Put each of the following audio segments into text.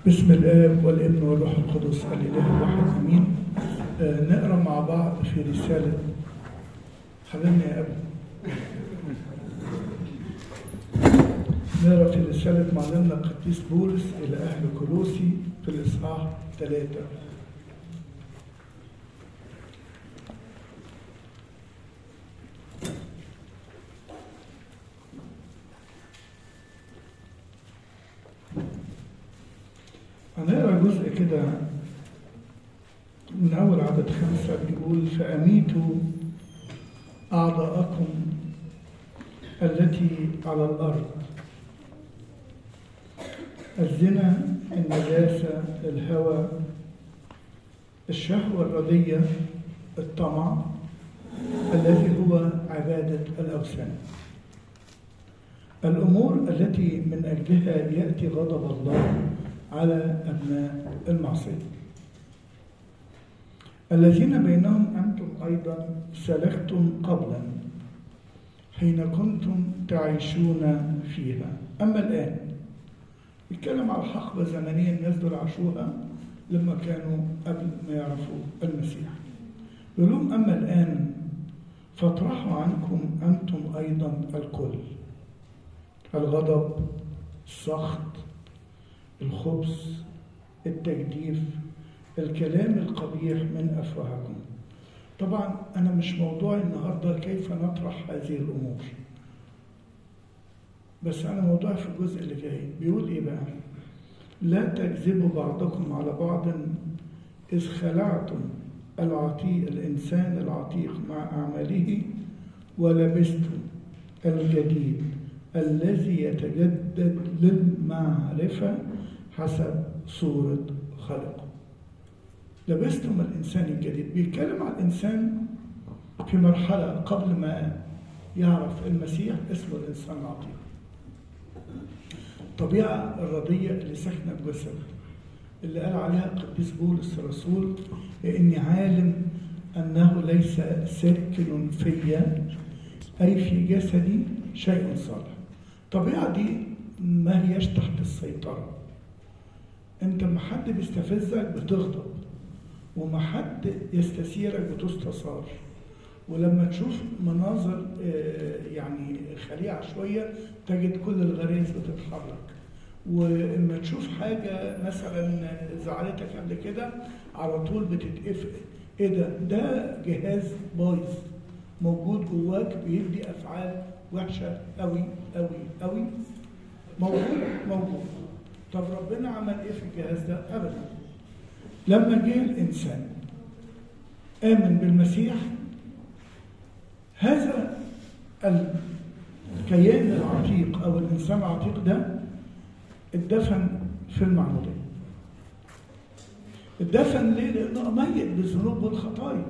بسم الآب والابن والروح القدس الإله الواحد آمين آه نقرا مع بعض في رسالة حبيبنا يا أبو نقرا في رسالة معلمنا القديس بولس إلى أهل كولوسي في الإصحاح ثلاثة هنقرا جزء كده من أول عدد خمسة بيقول فأميتوا أعضاءكم التي على الأرض الزنا النجاسة الهوى الشهوة الردية الطمع الذي هو عبادة الأوثان الأمور التي من أجلها يأتي غضب الله على أبناء المعصية الذين بينهم أنتم أيضا سلكتم قبلا حين كنتم تعيشون فيها أما الآن يتكلم على حقبة زمنية الناس دول عاشوها لما كانوا قبل ما يعرفوا المسيح يقول لهم أما الآن فاطرحوا عنكم أنتم أيضا الكل الغضب السخط الخبث التجديف الكلام القبيح من أفواهكم طبعا أنا مش موضوعي النهاردة كيف نطرح هذه الأمور بس أنا موضوعي في الجزء اللي جاي بيقول إيه بقى لا تكذبوا بعضكم على بعض إذ خلعتم العتيق الإنسان العتيق مع أعماله ولبستم الجديد الذي يتجدد للمعرفة حسب صورة خلقه لبستم الإنسان الجديد بيتكلم عن الإنسان في مرحلة قبل ما يعرف المسيح اسمه الإنسان العتيق الطبيعة الرضية اللي ساكنة في جسده اللي قال عليها القديس بولس الرسول إني عالم أنه ليس ساكن فيا أي في جسدي شيء صالح الطبيعة دي ما هيش تحت السيطرة انت ما حد بيستفزك بتغضب وما حد يستثيرك بتستثار ولما تشوف مناظر يعني خليعة شوية تجد كل الغرائز بتتحرك ولما تشوف حاجة مثلا زعلتك قبل كده على طول بتتقفل ايه ده ده جهاز بايظ موجود جواك بيدي افعال وحشه قوي قوي قوي موجود موجود طب ربنا عمل ايه في الجهاز ده ابدا لما جه الانسان امن بالمسيح هذا الكيان العتيق او الانسان العتيق ده اتدفن في المعموديه اتدفن ليه لانه ميت بالذنوب والخطايا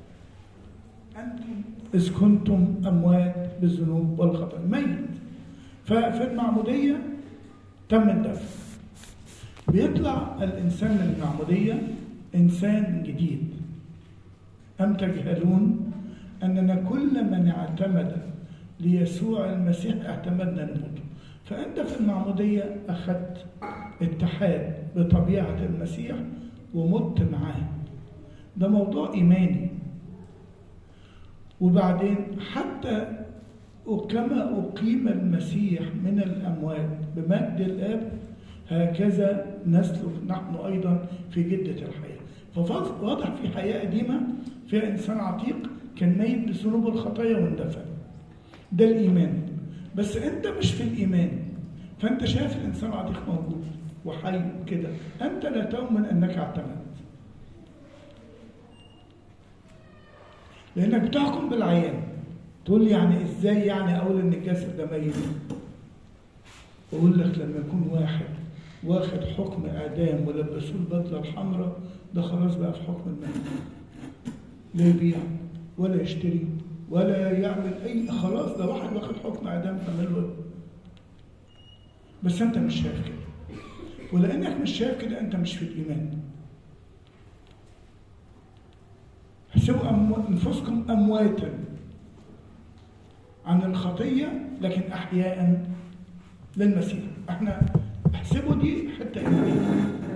انتم إذ كنتم أموات بالذنوب والخطأ ميت ففي المعمودية تم الدفن بيطلع الإنسان من المعمودية إنسان جديد أم تجهلون أننا كل من اعتمد ليسوع المسيح اعتمدنا نموت فأنت في المعمودية أخذت اتحاد بطبيعة المسيح ومت معاه ده موضوع إيماني وبعدين حتى كما أقيم المسيح من الأموات بمجد الآب هكذا نسلك نحن أيضا في جدة الحياة فواضح في حياة قديمة فيها إنسان عتيق كان ميت بذنوب الخطايا واندفن ده الإيمان بس أنت مش في الإيمان فأنت شايف الإنسان العتيق موجود وحي كده أنت لا تؤمن أنك اعتمدت لانك بتحكم بالعيان تقول لي يعني ازاي يعني اقول ان الجسد ده ميت اقول لك لما يكون واحد واخد حكم اعدام ولبسوه البدله الحمراء ده خلاص بقى في حكم الميت لا يبيع ولا يشتري ولا يعمل اي خلاص ده واحد واخد حكم اعدام تعمل له بس انت مش شايف كده ولانك مش شايف كده انت مش في الايمان احسبوا انفسكم امواتا عن الخطيه لكن احياء للمسيح احنا احسبوا دي حته ايمانيه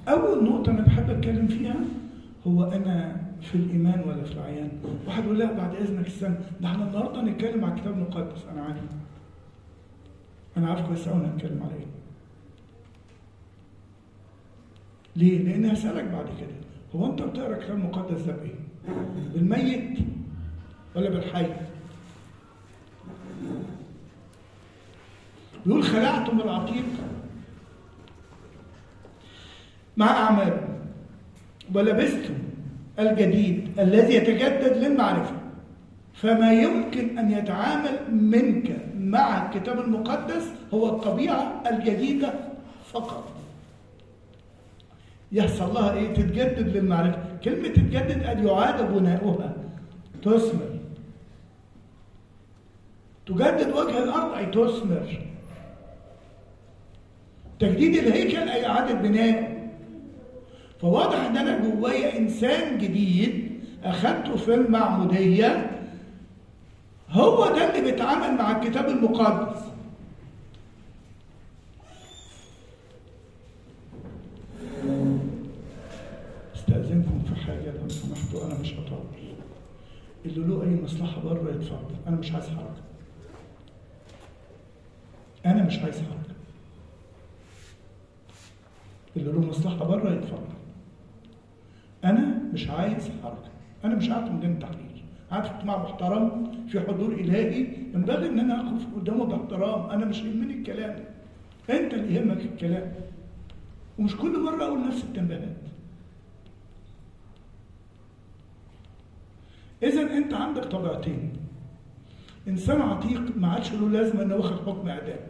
أول نقطة أنا بحب أتكلم فيها هو أنا في الإيمان ولا في العيان واحد يقول لا بعد إذنك استنى ده احنا النهاردة نتكلم على الكتاب المقدس أنا عارف أنا عارف كويس أوي هنتكلم على إيه ليه؟ لأن هسألك بعد كده هو أنت بتقرا الكتاب المقدس ده بإيه؟ بالميت ولا بالحي؟ بيقول خلعتم العتيق مع أعماله ولبستم الجديد الذي يتجدد للمعرفة فما يمكن أن يتعامل منك مع الكتاب المقدس هو الطبيعة الجديدة فقط يحصل لها ايه تتجدد للمعرفة كلمة تتجدد أن يعاد بناؤها تثمر تجدد وجه الأرض أي تثمر تجديد الهيكل أي إعادة بنائه فواضح ان انا جوايا انسان جديد اخدته في المعموديه هو ده اللي بيتعامل مع الكتاب المقدس استاذنكم في حاجه لو سمحتوا انا مش هطول اللي له اي مصلحه بره يتفضل انا مش عايز حركه انا مش عايز حركه اللي له مصلحه بره يتفضل انا مش عايز حركه انا مش قاعد في ميدان التحرير قاعد في اجتماع محترم في حضور الهي ينبغي ان انا اقف قدامه باحترام انا مش يهمني الكلام انت اللي يهمك الكلام ومش كل مره اقول نفس التنبيهات اذا انت عندك طبيعتين انسان عتيق ما عادش له لازمه انه واخد حكم اعدام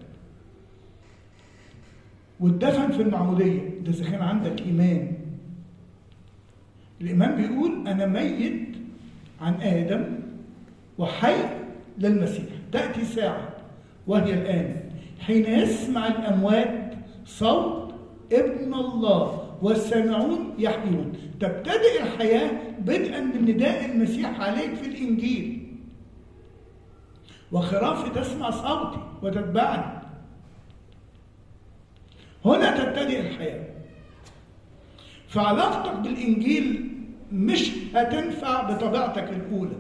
واتدفن في المعموديه ده اذا كان عندك ايمان الإيمان بيقول أنا ميت عن آدم وحي للمسيح تأتي ساعة وهي الآن حين يسمع الأموات صوت ابن الله والسامعون يحيون تبتدئ الحياة بدءا من نداء المسيح عليك في الإنجيل وخرافي تسمع صوتي وتتبعني هنا تبتدئ الحياه فعلاقتك بالإنجيل مش هتنفع بطبيعتك الأولى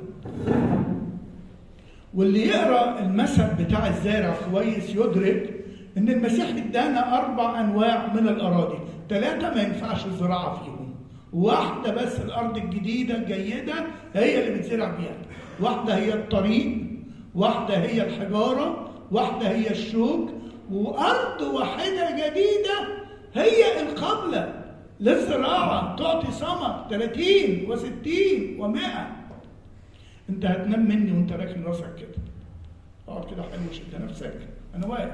واللي يقرأ المثل بتاع الزارع كويس يدرك إن المسيح ادانا أربع أنواع من الأراضي ثلاثة ما ينفعش الزراعة فيهم واحدة بس الأرض الجديدة الجيدة هي اللي بتزرع بيها واحدة هي الطريق واحدة هي الحجارة واحدة هي الشوك وأرض واحدة جديدة هي القبلة للزراعة تعطي ثمر 30 و60 و100 انت هتنام مني وانت راكن راسك كده اقعد كده حلو شد نفسك انا واقف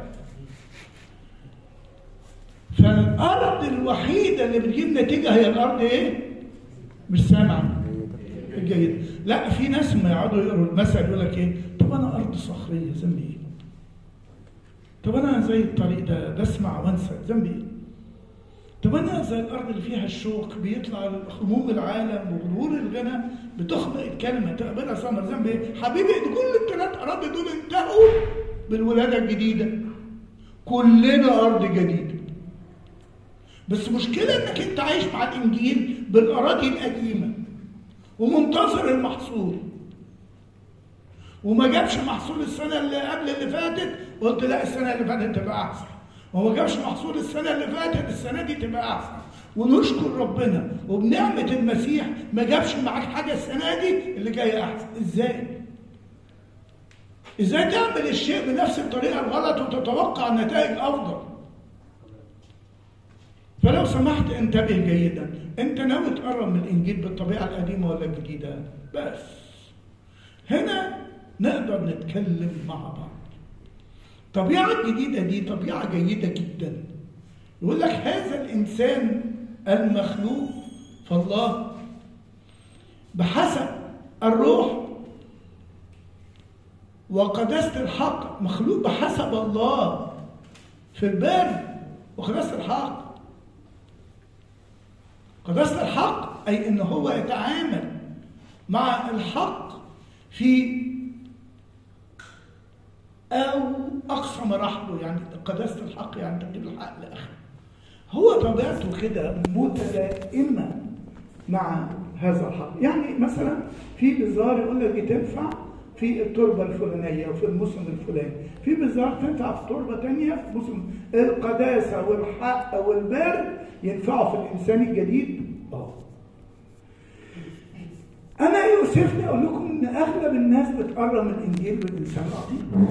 فالارض الوحيده اللي بتجيب نتيجه هي الارض ايه؟ مش سامعه الجيدة لا في ناس ما يقعدوا يقروا المثل يقول لك ايه؟ طب انا ارض صخريه ذنبي ايه؟ طب انا زي الطريق ده بسمع وانسى ذنبي ايه؟ طب انا زي الارض اللي فيها الشوك بيطلع هموم العالم وظهور الغنى بتخنق الكلمه تقبلها ثمر ذنب ايه؟ حبيبي كل الثلاث اراضي دول انتهوا بالولاده الجديده كلنا ارض جديده بس مشكله انك انت عايش مع الانجيل بالاراضي القديمه ومنتظر المحصول وما جابش محصول السنه اللي قبل اللي فاتت قلت لا السنه اللي فاتت تبقى احسن وما جابش محصول السنه اللي فاتت السنه دي تبقى احسن ونشكر ربنا وبنعمه المسيح ما جابش معاك حاجه السنه دي اللي جايه احسن ازاي ازاي تعمل الشيء بنفس الطريقه الغلط وتتوقع نتائج افضل فلو سمحت انتبه جيدا انت ناوي تقرب من الانجيل بالطبيعه القديمه ولا الجديده بس هنا نقدر نتكلم مع بعض الطبيعة الجديدة دي طبيعة جيدة جدا يقول لك هذا الإنسان المخلوق فالله بحسب الروح وقداسة الحق مخلوق بحسب الله في البر وقداسة الحق قداسة الحق أي إن هو يتعامل مع الحق في أو أقصى مراحله يعني قداسة الحق يعني تجيب الحق لآخره هو طبيعته كده متلائمة مع هذا الحق يعني مثلا في بزار يقول لك دي تنفع في التربة الفلانية وفي الموسم الفلاني في بزار تنفع في تربة تانية في موسم القداسة والحق والبر ينفعوا في الإنسان الجديد اه أنا يؤسفني أقول لكم إن أغلب الناس بتقرب من الإنجيل بالإنسان العظيم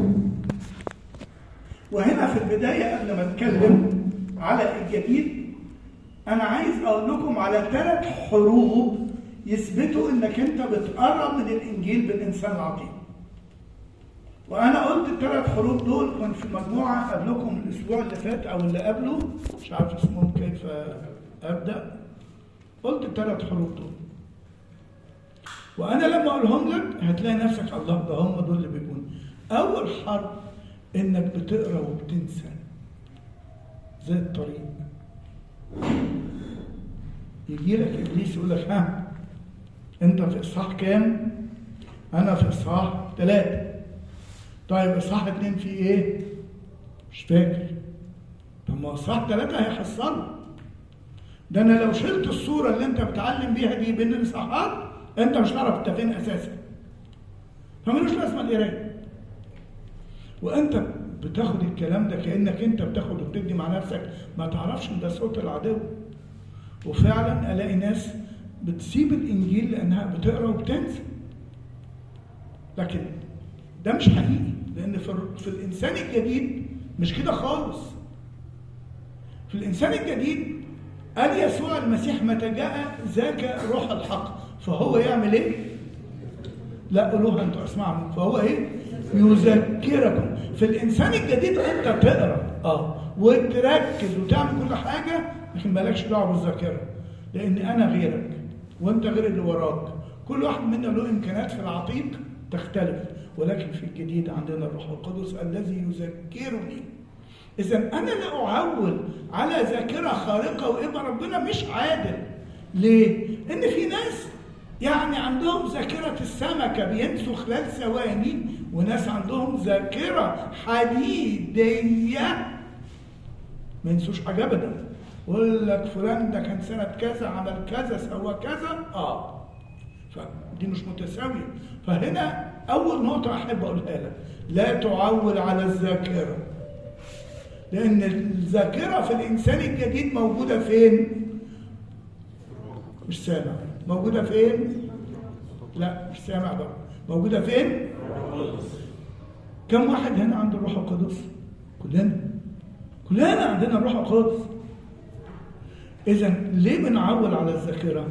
وهنا في البداية قبل ما أتكلم على الجديد أنا عايز أقول لكم على ثلاث حروب يثبتوا إنك أنت بتقرب من الإنجيل بالإنسان العظيم وأنا قلت الثلاث حروب دول كنت في مجموعة قبلكم الأسبوع اللي فات أو اللي قبله مش عارف اسمهم كيف أبدأ قلت الثلاث حروب دول وانا لما اقولهم لك هتلاقي نفسك الله ده هم دول اللي بيكونوا اول حرب انك بتقرا وبتنسى زي الطريق يجي لك ابليس يقول لك ها انت في اصحاح كام انا في اصحاح ثلاثة طيب اصحاح اتنين في ايه مش فاكر طب ما اصحاح ثلاثة هيحصله ده انا لو شلت الصورة اللي انت بتعلم بيها دي بين الاصحاحات انت مش هتعرف انت فين اساسا فملوش لازمه القرايه وانت بتاخد الكلام ده كانك انت بتاخد وبتدي مع نفسك ما تعرفش ان ده صوت العدو وفعلا الاقي ناس بتسيب الانجيل لانها بتقرا وبتنسى لكن ده مش حقيقي لان في, في الانسان الجديد مش كده خالص في الانسان الجديد قال يسوع المسيح متى جاء ذاك روح الحق فهو يعمل ايه لا قولوها انتوا اسمعوا فهو ايه يذكركم في الانسان الجديد انت تقرا اه وتركز وتعمل كل حاجه لكن مالكش دعوه بالذاكره لان انا غيرك وانت غير اللي وراك كل واحد منا له امكانيات في العتيق تختلف ولكن في الجديد عندنا الروح القدس الذي يذكرني اذا انا لا اعول على ذاكره خارقه وابقى ربنا مش عادل ليه ان في ناس يعني عندهم ذاكرة السمكة بينسوا خلال ثواني وناس عندهم ذاكرة حديدية ما ينسوش حاجة أبدا يقول لك فلان ده كان سنة كذا عمل كذا سوى كذا اه فدي مش متساوية فهنا أول نقطة أحب أقولها لك لا تعول على الذاكرة لأن الذاكرة في الإنسان الجديد موجودة فين؟ مش سامع موجودة فين؟ لا مش سامع بقى موجودة فين؟ كم واحد هنا عنده الروح القدس؟ كلنا كلنا عندنا الروح القدس إذا ليه بنعول على الذاكرة؟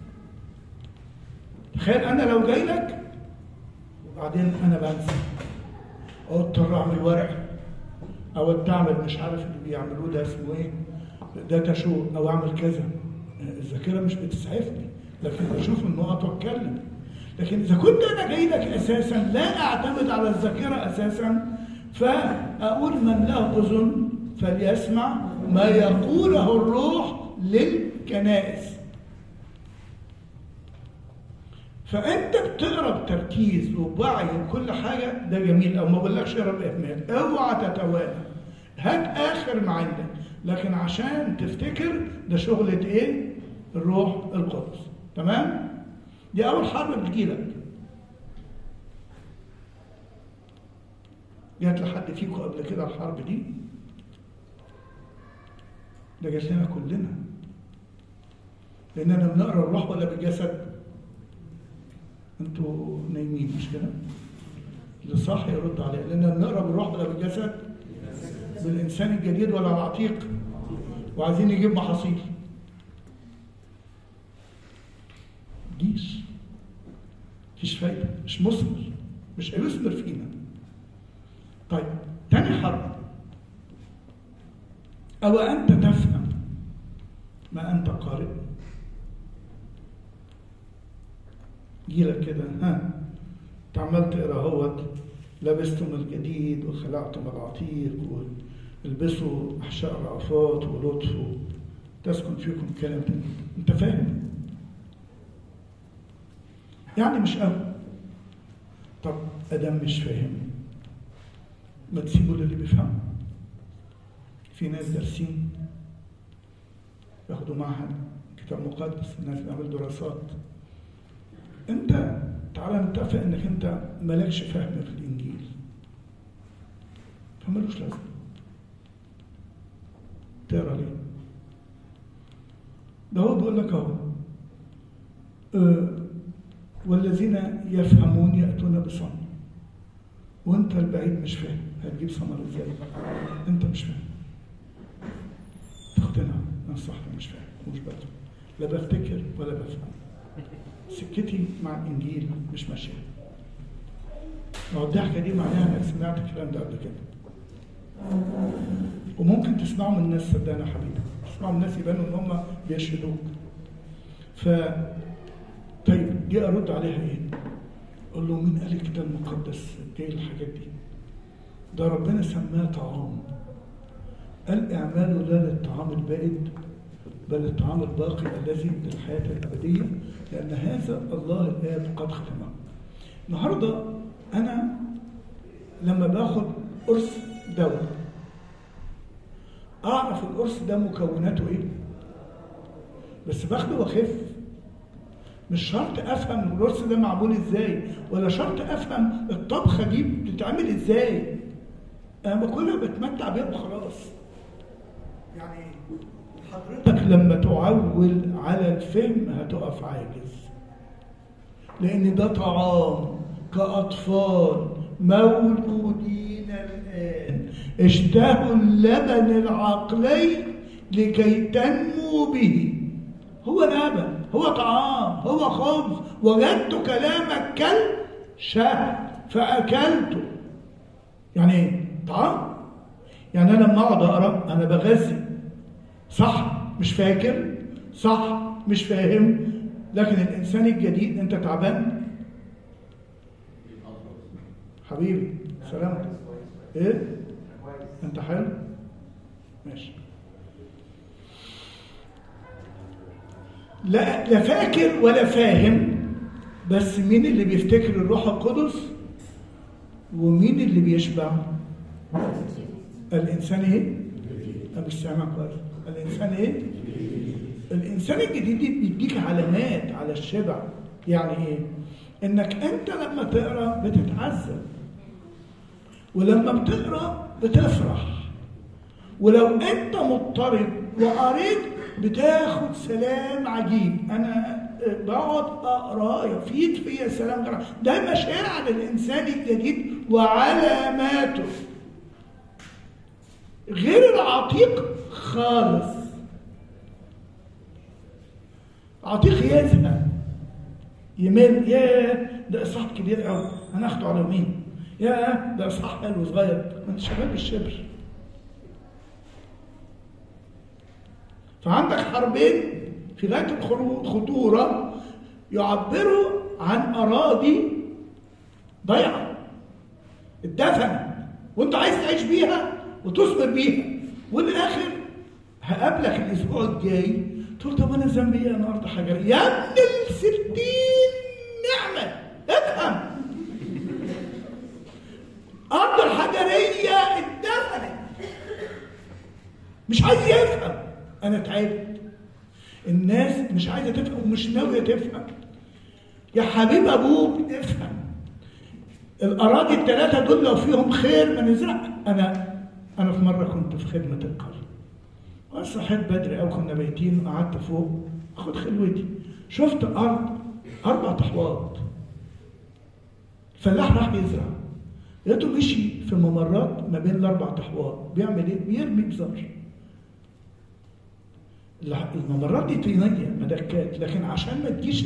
تخيل أنا لو جاي لك وبعدين أنا بنسى أو اضطر أعمل ورق أو تعمل مش عارف اللي بيعملوه ده اسمه إيه؟ داتا شو أو أعمل كذا الذاكرة مش بتسعفني لكن بشوف النقط واتكلم لكن اذا كنت انا جاي لك اساسا لا اعتمد على الذاكره اساسا فاقول من له اذن فليسمع ما يقوله الروح للكنائس فانت بتقرا بتركيز وبوعي وكل حاجه ده جميل او ما بقولكش اقرا باهمال اوعى تتوانى هات اخر ما عندك لكن عشان تفتكر ده شغله ايه الروح القدس تمام دي اول حرب بتجيلك جات لحد فيكم قبل كده الحرب دي ده جات لنا كلنا لاننا بنقرا الروح ولا بالجسد انتوا نايمين مش كده اللي صح يرد عليا لاننا بنقرا بالروح ولا بالجسد بالانسان الجديد ولا العتيق وعايزين نجيب محاصيل جيش مفيش فايده مش مثمر مش هيثمر فينا طيب تاني حرب أو أنت تفهم ما أنت قارئ يجيلك كده ها تعمل تقرا اهوت لبستم الجديد وخلعتم العتيق والبسوا احشاء رأفات ولطف تسكن فيكم كلمة انت فاهم يعني مش قوي طب ادم مش فاهم ما تسيبه للي بيفهم في ناس دارسين ياخدوا معهد كتاب مقدس الناس بيعمل دراسات انت تعالى نتفق انك انت مالكش فهم في الانجيل فمالوش لازمه تقرا ليه ده هو بيقول لك اهو آه، والذين يفهمون ياتون بصمت وانت البعيد مش فاهم هتجيب ثمر ازاي انت مش فاهم تقتنع انا صح مش فاهم مش بفهم لا بفتكر ولا بفهم سكتي مع الانجيل مش ماشيه ما هو الضحكه دي معناها انك سمعت الكلام ده قبل كده وممكن تسمعوا من الناس صدقني يا حبيبي تسمعوا من الناس يبانوا ان هم بيشهدوك ف طيب دي ارد عليها ايه؟ اقول له مين قال الكتاب المقدس ايه الحاجات دي؟ ده ربنا سماه طعام قال اعماله لا للطعام البائد بل الطعام الباقي الذي للحياه الابديه لان هذا الله الاب قد ختمه. النهارده انا لما باخد قرص دواء اعرف القرص ده مكوناته ايه بس باخده واخف مش شرط افهم القرص ده معمول ازاي ولا شرط افهم الطبخه دي بتتعمل ازاي انا باكلها بتمتع بيها وخلاص يعني حضرتك لما تعول على الفهم هتقف عاجز لان ده طعام كاطفال مولودين الان اشتهوا اللبن العقلي لكي تنمو به هو لبن هو طعام هو خبز وجدت كلامك كالشهد فاكلته يعني ايه طعام يعني انا لما اقعد اقرا انا بغذي صح مش فاكر صح مش فاهم لكن الانسان الجديد انت تعبان حبيبي سلامتك ايه انت حلو ماشي لا لا فاكر ولا فاهم بس مين اللي بيفتكر الروح القدس ومين اللي بيشبع الانسان ايه انا مش سامع كويس الانسان ايه الانسان الجديد دي بيديك علامات على الشبع يعني ايه انك انت لما تقرا بتتعذب ولما بتقرا بتفرح ولو انت مضطرب وقريت بتاخد سلام عجيب انا بقعد اقرا يفيد فيا سلام غير ده مشاعر الانسان الجديد وعلاماته غير العتيق خالص عتيق يزهق يمل ياه ده اصحاح كبير قوي هناخده على مين ياه ده اصحاح حلو صغير ما انت شغال بالشبر فعندك حربين في غايه الخطوره يعبروا عن اراضي ضيعه اتدفن وانت عايز تعيش بيها وتثمر بيها والاخر هقابلك الاسبوع الجاي تقول طب انا ذنبي ايه انا ارض حجر يا ابن الستين نعمه افهم ارض الحجريه اتدفنت مش عايز يفهم انا تعبت الناس مش عايزه تفهم ومش ناويه تفهم يا حبيب ابوك افهم الاراضي الثلاثه دول لو فيهم خير ما نزرع انا انا في مره كنت في خدمه القرن وصحيت بدري قوي كنا بايتين وقعدت فوق اخد خلوتي شفت ارض اربع احواض الفلاح راح يزرع لقيته مشي في ممرات ما بين الاربع احواض بيعمل ايه؟ بيرمي بزر الممرات دي طينيه مدكات لكن عشان ما تجيش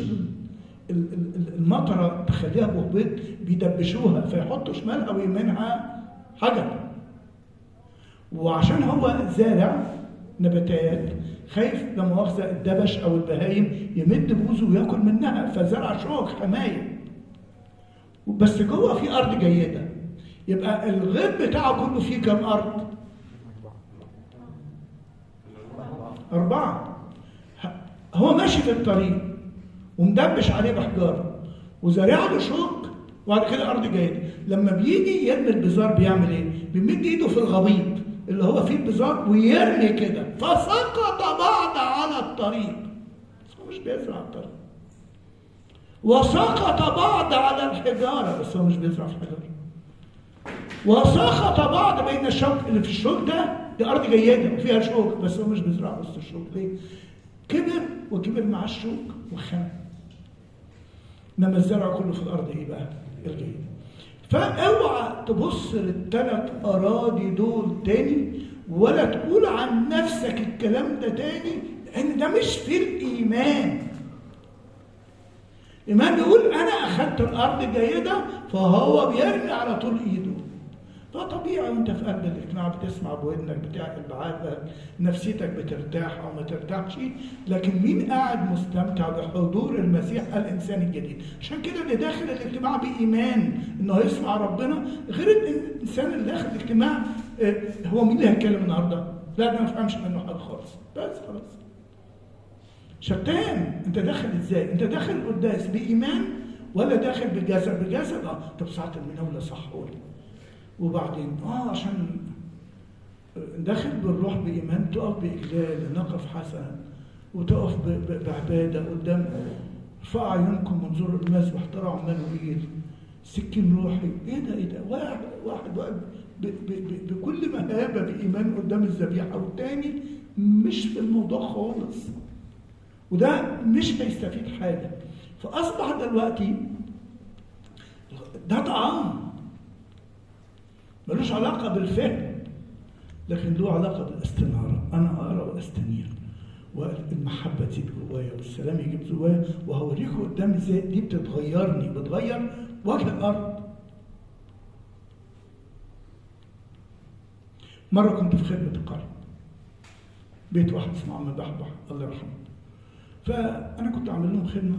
المطره تخليها بهبط بيدبشوها فيحطوا شمالها ويمينها حجر وعشان هو زارع نباتات خايف لا مؤاخذه الدبش او البهايم يمد بوزه وياكل منها فزرع شوك حمايه بس جوه في ارض جيده يبقى الغيط بتاعه كله فيه كام ارض؟ أربعة هو ماشي في الطريق ومدبش عليه بحجارة وزارع له شوك وبعد كده أرض جيدة لما بيجي يرمي البزار بيعمل إيه؟ بيمد إيده في الغبيط اللي هو فيه البزار ويرمي كده فسقط بعض على على الطريق بس هو مش بيزرع الطريق وسقط بعض على الحجارة بس هو مش بيزرع في الحجارة وسقط بعض بين الشوك اللي في الشوك ده دي أرض جيدة وفيها شوك بس هو مش بيزرع وسط الشوك ليه؟ كبر وكبر مع الشوك وخان انما الزرع كله في الارض ايه بقى؟ الجيد فاوعى تبص للثلاث اراضي دول تاني ولا تقول عن نفسك الكلام ده تاني لان ده مش في الايمان الايمان بيقول انا اخذت الارض جيده فهو بيرمي على طول ايده فطبيعي وانت في قلب الاجتماع بتسمع بودنك بتعقل بعقلك نفسيتك بترتاح او ما ترتاحش لكن مين قاعد مستمتع بحضور المسيح الانسان الجديد عشان كده اللي داخل الاجتماع بايمان انه يسمع ربنا غير الانسان اللي داخل الاجتماع اه هو مين اللي هيتكلم النهارده؟ لا ده ما فهمش منه حاجه خالص بس خلاص شتان انت داخل ازاي؟ انت داخل قداس بايمان ولا داخل بجسد؟ بجسد اه طب ساعه المناوله صح قول وبعدين اه عشان داخل بالروح بإيمان تقف بإجلال نقف حسنا وتقف بعبادة قدام ارفعوا عيونكم وانظروا المسبح ترى عمال وإيد سكين روحي ايه ده ايه ده واحد واحد واقف بكل مهابة بإيمان قدام الذبيحة والتاني مش في الموضوع خالص وده مش هيستفيد حاجة فأصبح دلوقتي ده طعام ملوش علاقة بالفهم لكن له علاقة بالاستنارة أنا أقرأ وأستنير والمحبة تزيد جوايا والسلام يجيب جوايا وهوريكم قدام ازاي دي بتتغيرني بتغير وجه الأرض مرة كنت في خدمة القرن بيت واحد اسمه عم بحبح الله يرحمه فأنا كنت عامل لهم خدمة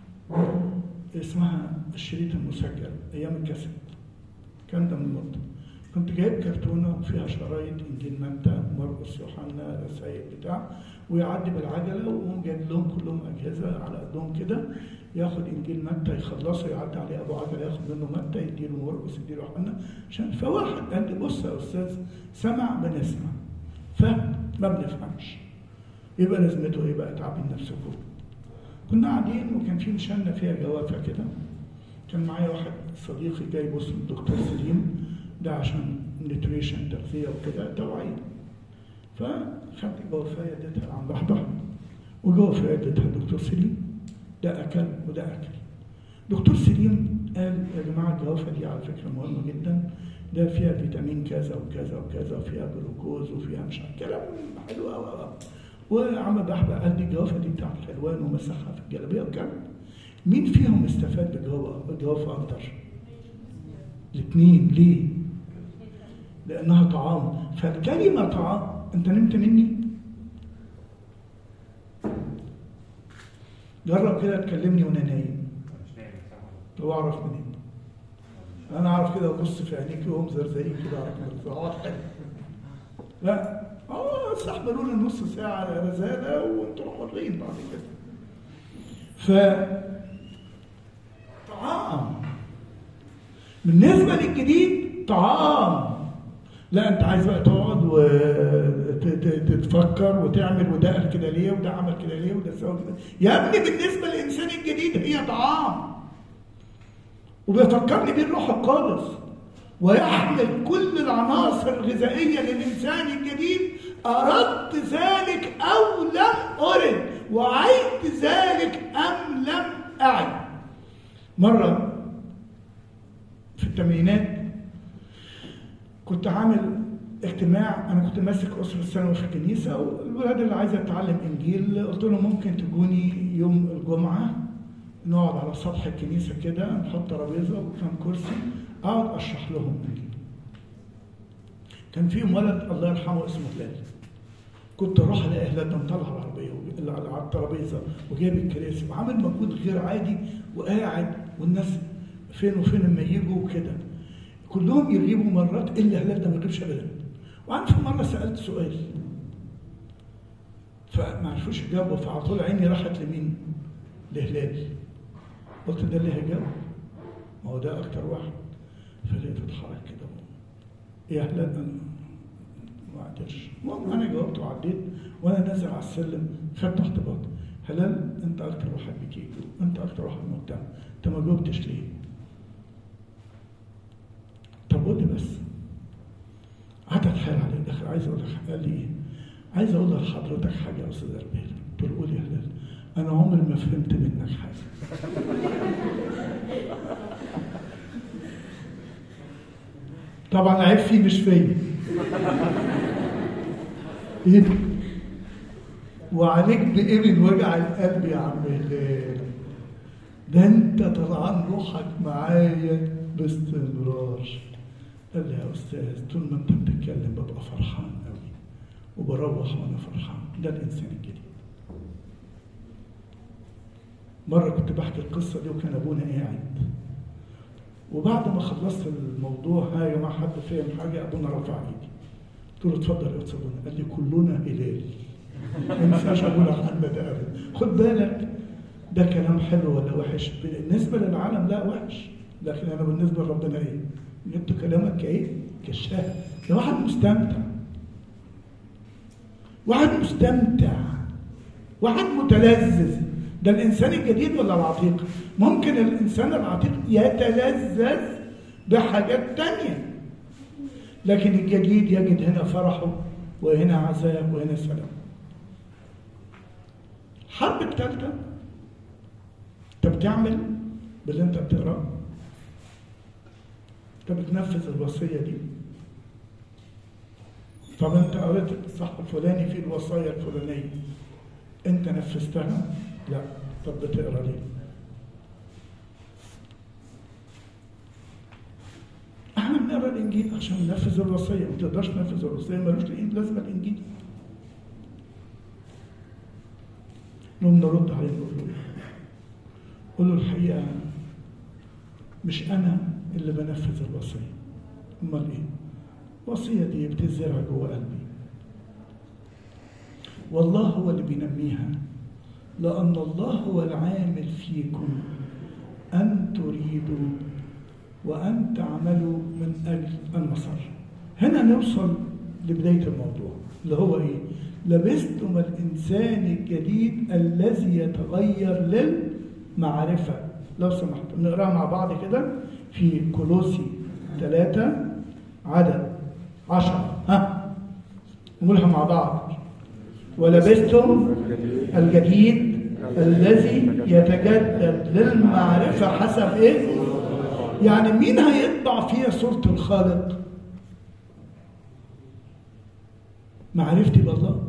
اسمها الشريط المسجل أيام الكاسيت كان ده من مدة كنت جايب كرتونة فيها شرايط إنجيل متى مرقس يوحنا رسائل بتاع ويعدي بالعجلة ويقوم جايب لهم كلهم أجهزة على قدهم كده ياخد إنجيل متى يخلصه يعدي عليه أبو عجلة ياخد منه متى يديله مرقس يديله يوحنا عشان فواحد قال لي بص يا أستاذ سمع بنسمع فهم ما بنفهمش يبقى لازمته إيه بقى تعبين نفسكم كنا قاعدين وكان في مشانة فيها جوافة كده كان معايا واحد صديقي جاي بص الدكتور سليم ده عشان نيوتريشن تغذية وكده توعية فخدت الجوافية اديتها لعم بحبح وجوافية اديتها لدكتور سليم ده أكل وده أكل دكتور سليم قال يا جماعة الجوافة دي على فكرة مهمة جدا ده فيها فيتامين كذا وكذا وكذا وفيها جلوكوز وفيها مش عارف كلام حلو قوي قوي وعم بحبح قال دي الجوافة دي بتاعت الحلوان ومسحها في الجلابية وكان مين فيهم استفاد بالجوافة أكتر؟ الاثنين ليه؟ لأنها طعام فالكلمة طعام أنت نمت مني؟ جرب كده تكلمني وأنا نايم هو أعرف منين؟ أنا أعرف كده أبص في عينيك وهم زرزرين كده أعرف لا اه استحملونا نص ساعة رزالة وانتوا حرين بعد كده ف طعام بالنسبة للجديد طعام لا انت عايز بقى تقعد وتتفكر وتعمل وده قال كده ليه وده عمل كده ليه وده سوى كده يا ابني بالنسبة للإنسان الجديد هي طعام وبيفكرني بيه الروح القدس ويحمل كل العناصر الغذائية للإنسان الجديد أردت ذلك أو لم أرد وعيت ذلك أم لم أعد مرة في الثمانينات كنت عامل اجتماع انا كنت ماسك اسره الثانوي في الكنيسه والولاد اللي عايزه تتعلم انجيل قلت لهم ممكن تجوني يوم الجمعه نقعد على سطح الكنيسه كده نحط ترابيزه وكام كرسي اقعد اشرح لهم انجيل كان فيهم ولد الله يرحمه اسمه هلال كنت اروح الاقي هلال ده مطلع العربيه على الترابيزه وجايب الكراسي وعامل مجهود غير عادي وقاعد والناس فين وفين لما يجوا وكده كلهم يغيبوا مرات الا هلال ده ما يغيبش ابدا وانا في مره سالت سؤال فما عرفوش يجاوبوا فعلى طول عيني راحت لمين؟ لهلال قلت ده اللي هيجاوب ما هو ده اكتر واحد فلقيته اتحرك كده يا هلال انا ما قدرش المهم انا جاوبت وعديت وانا نازل على السلم خدت احتباط هلال انت اكتر واحد بكيك انت اكتر واحد مهتم انت ما جاوبتش ليه؟ طب قول لي بس قعدت اتحايل عليه الاخر عايز اقول لك قال لي ايه؟ عايز اقول لحضرتك حاجه يا استاذ اربيل قلت له قول يا هلال انا عمري ما فهمت منك حاجه طبعا العيب فيه مش فيا ايه ده؟ وعليك بإبن وجع القلب يا عم هلال ده انت طلعان روحك معايا باستمرار قال لي يا استاذ طول ما انت بتتكلم ببقى فرحان قوي وبروح وانا فرحان ده الانسان الجديد مرة كنت بحكي القصة دي وكان أبونا قاعد وبعد ما خلصت الموضوع ها يا جماعة حد فاهم حاجة أبونا رفع إيدي قلت له اتفضل يا أستاذ أبونا قال لي كلنا هلال ما ينفعش أبونا محمد أبدا خد بالك ده كلام حلو ولا وحش بالنسبة للعالم لا وحش لكن أنا بالنسبة لربنا إيه؟ جبت كلامك إيه؟ كشاف ده واحد مستمتع واحد مستمتع واحد متلذذ ده الإنسان الجديد ولا العتيق؟ ممكن الإنسان العتيق يتلذذ بحاجات تانية لكن الجديد يجد هنا فرحه وهنا عذاب وهنا سلام الحرب الثالثة انت بتعمل باللي انت بتقراه انت بتنفذ الوصية دي طب انت قريت الصح الفلاني في الوصايا الفلانية انت نفذتها لا طب بتقرا ليه احنا بنقرا الانجيل عشان ننفذ الوصيه ما تقدرش تنفذ الوصيه ملوش لازمه الانجيل نقوم نرد عليه نقول له قول له الحقيقه مش انا اللي بنفذ الوصيه امال ايه الوصيه دي بتزرع جوه قلبي والله هو اللي بينميها لأن الله هو العامل فيكم أن تريدوا وأن تعملوا من أجل المسار هنا نوصل لبداية الموضوع اللي هو إيه؟ لبستم الإنسان الجديد الذي يتغير للمعرفة لو سمحت نقرأها مع بعض كده في كولوسي ثلاثة عدد عشرة ها نقولها مع بعض ولبستم الجديد الذي يتجدد للمعرفة حسب ايه؟ يعني مين هيطبع فيها صورة الخالق؟ معرفتي بالله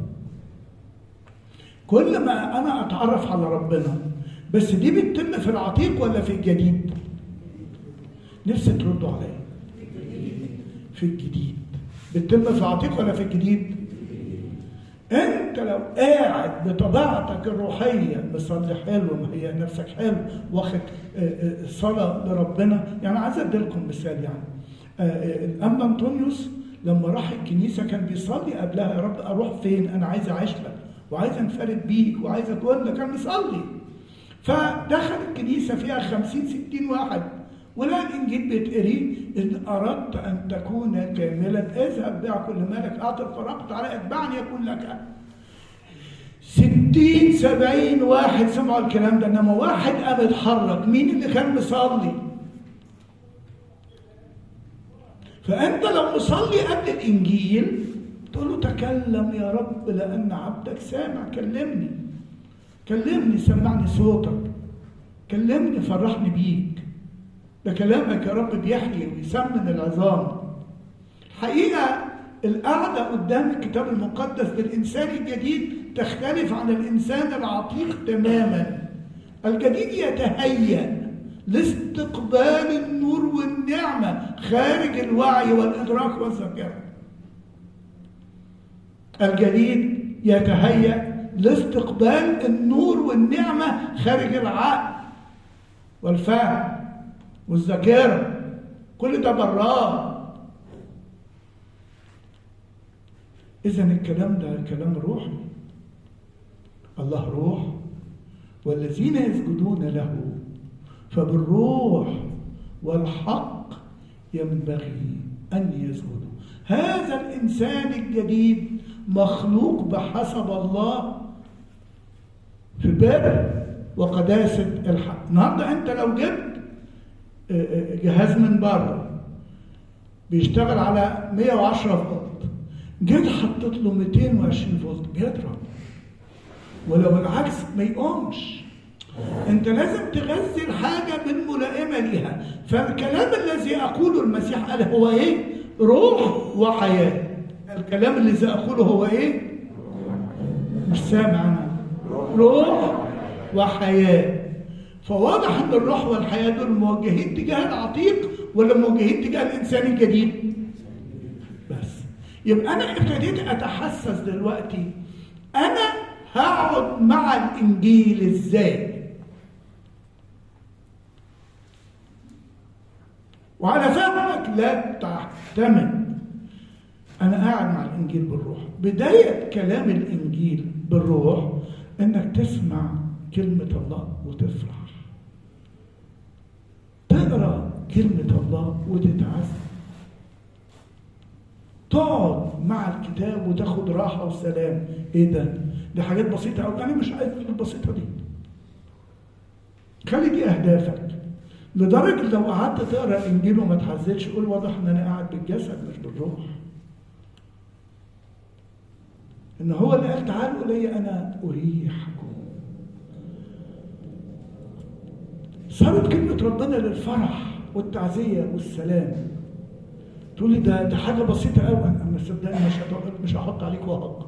كل ما انا اتعرف على ربنا بس دي بتتم في العتيق ولا في الجديد؟ نفسي تردوا عليا في الجديد بتتم في العتيق ولا في الجديد؟ انت لو قاعد بطبيعتك الروحيه مصلي حلو مهيئ نفسك حلو واخد صلاه لربنا يعني عايز اديلكم مثال يعني الانبا انطونيوس لما راح الكنيسه كان بيصلي قبلها يا رب اروح فين انا عايز اعيش لك وعايز انفرد بيك وعايز اكون لك كان بيصلي فدخل الكنيسه فيها 50 60 واحد ولا الانجيل بيتقري ان اردت ان تكون كاملا اذهب بيع كل مالك اعطي الفراغ تعالى اتبعني يكون لك ستين سبعين واحد سمعوا الكلام ده انما واحد قام اتحرك مين اللي كان مصلي فانت لو مصلي قبل الانجيل تقول له تكلم يا رب لان عبدك سامع كلمني كلمني سمعني صوتك كلمني فرحني بيك ده كلامك يا رب بيحيي ويسمن العظام الحقيقة القعدة قدام الكتاب المقدس بالإنسان الجديد تختلف عن الإنسان العتيق تماما الجديد يتهيأ لاستقبال النور والنعمة خارج الوعي والإدراك والذاكرة الجديد يتهيأ لاستقبال النور والنعمة خارج العقل والفهم والذاكرة كل ده براه إذا الكلام ده كلام روحي الله روح والذين يسجدون له فبالروح والحق ينبغي أن يسجدوا هذا الإنسان الجديد مخلوق بحسب الله في بر وقداسة الحق النهارده انت لو جبت جهاز من بره بيشتغل على 110 فولت جيت حطيت له 220 فولت بيضرب ولو العكس ما يقومش انت لازم تغذي الحاجه بالملائمه ليها فالكلام الذي اقوله المسيح قال هو ايه روح وحياه الكلام الذي اقوله هو ايه مش سامع انا روح وحياه فواضح ان الروح والحياه دول موجهين تجاه العتيق ولا موجهين تجاه الانسان الجديد بس يبقى انا ابتديت اتحسس دلوقتي انا هقعد مع الانجيل ازاي وعلى فهمك لا تعتمد انا قاعد مع الانجيل بالروح بدايه كلام الانجيل بالروح انك تسمع كلمه الله وتفرح تقرا كلمه الله وتتعزى تقعد مع الكتاب وتاخد راحه وسلام ايه ده دي حاجات بسيطه قوي انا مش عايز البسيطه دي خلي دي اهدافك لدرجه لو قعدت تقرا الانجيل وما تحزنش قول واضح ان انا قاعد بالجسد مش بالروح ان هو اللي قال تعالوا الي انا اريحكم صارت كلمه ربنا للفرح والتعزيه والسلام تقول لي ده ده حاجه بسيطه قوي انا صدقني مش مش هحط عليك وهق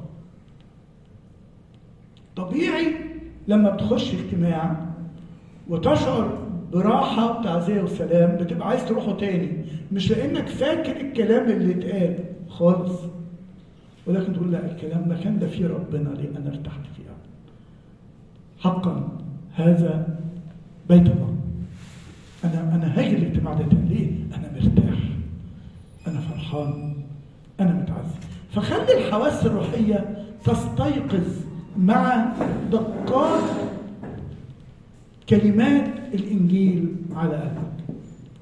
طبيعي لما بتخش اجتماع وتشعر براحة وتعزية وسلام بتبقى عايز تروحه تاني مش لأنك فاكر الكلام اللي اتقال خالص ولكن تقول لا الكلام ده كان ده فيه ربنا ليه أنا ارتحت فيه حقا هذا بيت الله أنا أنا هاجي الاجتماع ده تاني ليه؟ أنا مرتاح أنا فرحان أنا متعزي فخلي الحواس الروحية تستيقظ مع دقات كلمات الإنجيل على قلبك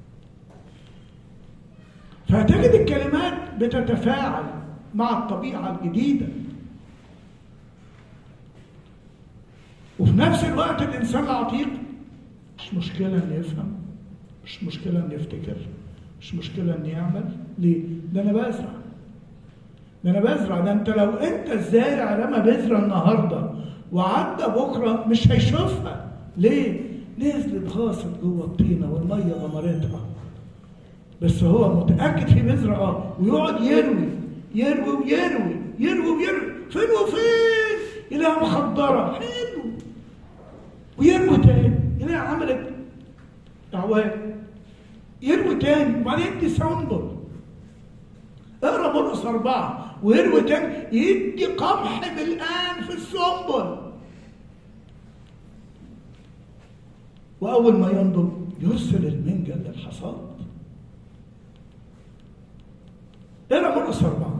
فهتجد الكلمات بتتفاعل مع الطبيعة الجديدة وفي نفس الوقت الإنسان العتيق مش مشكلة إنه يفهم مش مشكلة إنه يفتكر مش مشكلة إنه يعمل ليه؟ ده أنا بزرع ده أنا بزرع ده أنت لو أنت الزارع لما بذرة النهاردة وعدى بكرة مش هيشوفها ليه؟ نزلت غاصت جوه الطينه والميه غمرتها بس هو متاكد في بذره اه ويقعد يروي يروي ويروي يروي ويروي فين وفين يلاقيها مخضره حلو ويروي تاني يلاقيها عملت اعوان يروي تاني وبعدين تسنبل اقرا مرقس اربعه ويروي تاني يدي قمح بالان في السنبل وأول ما ينضج يرسل المنجل للحصاد اقرا مرقس أربعة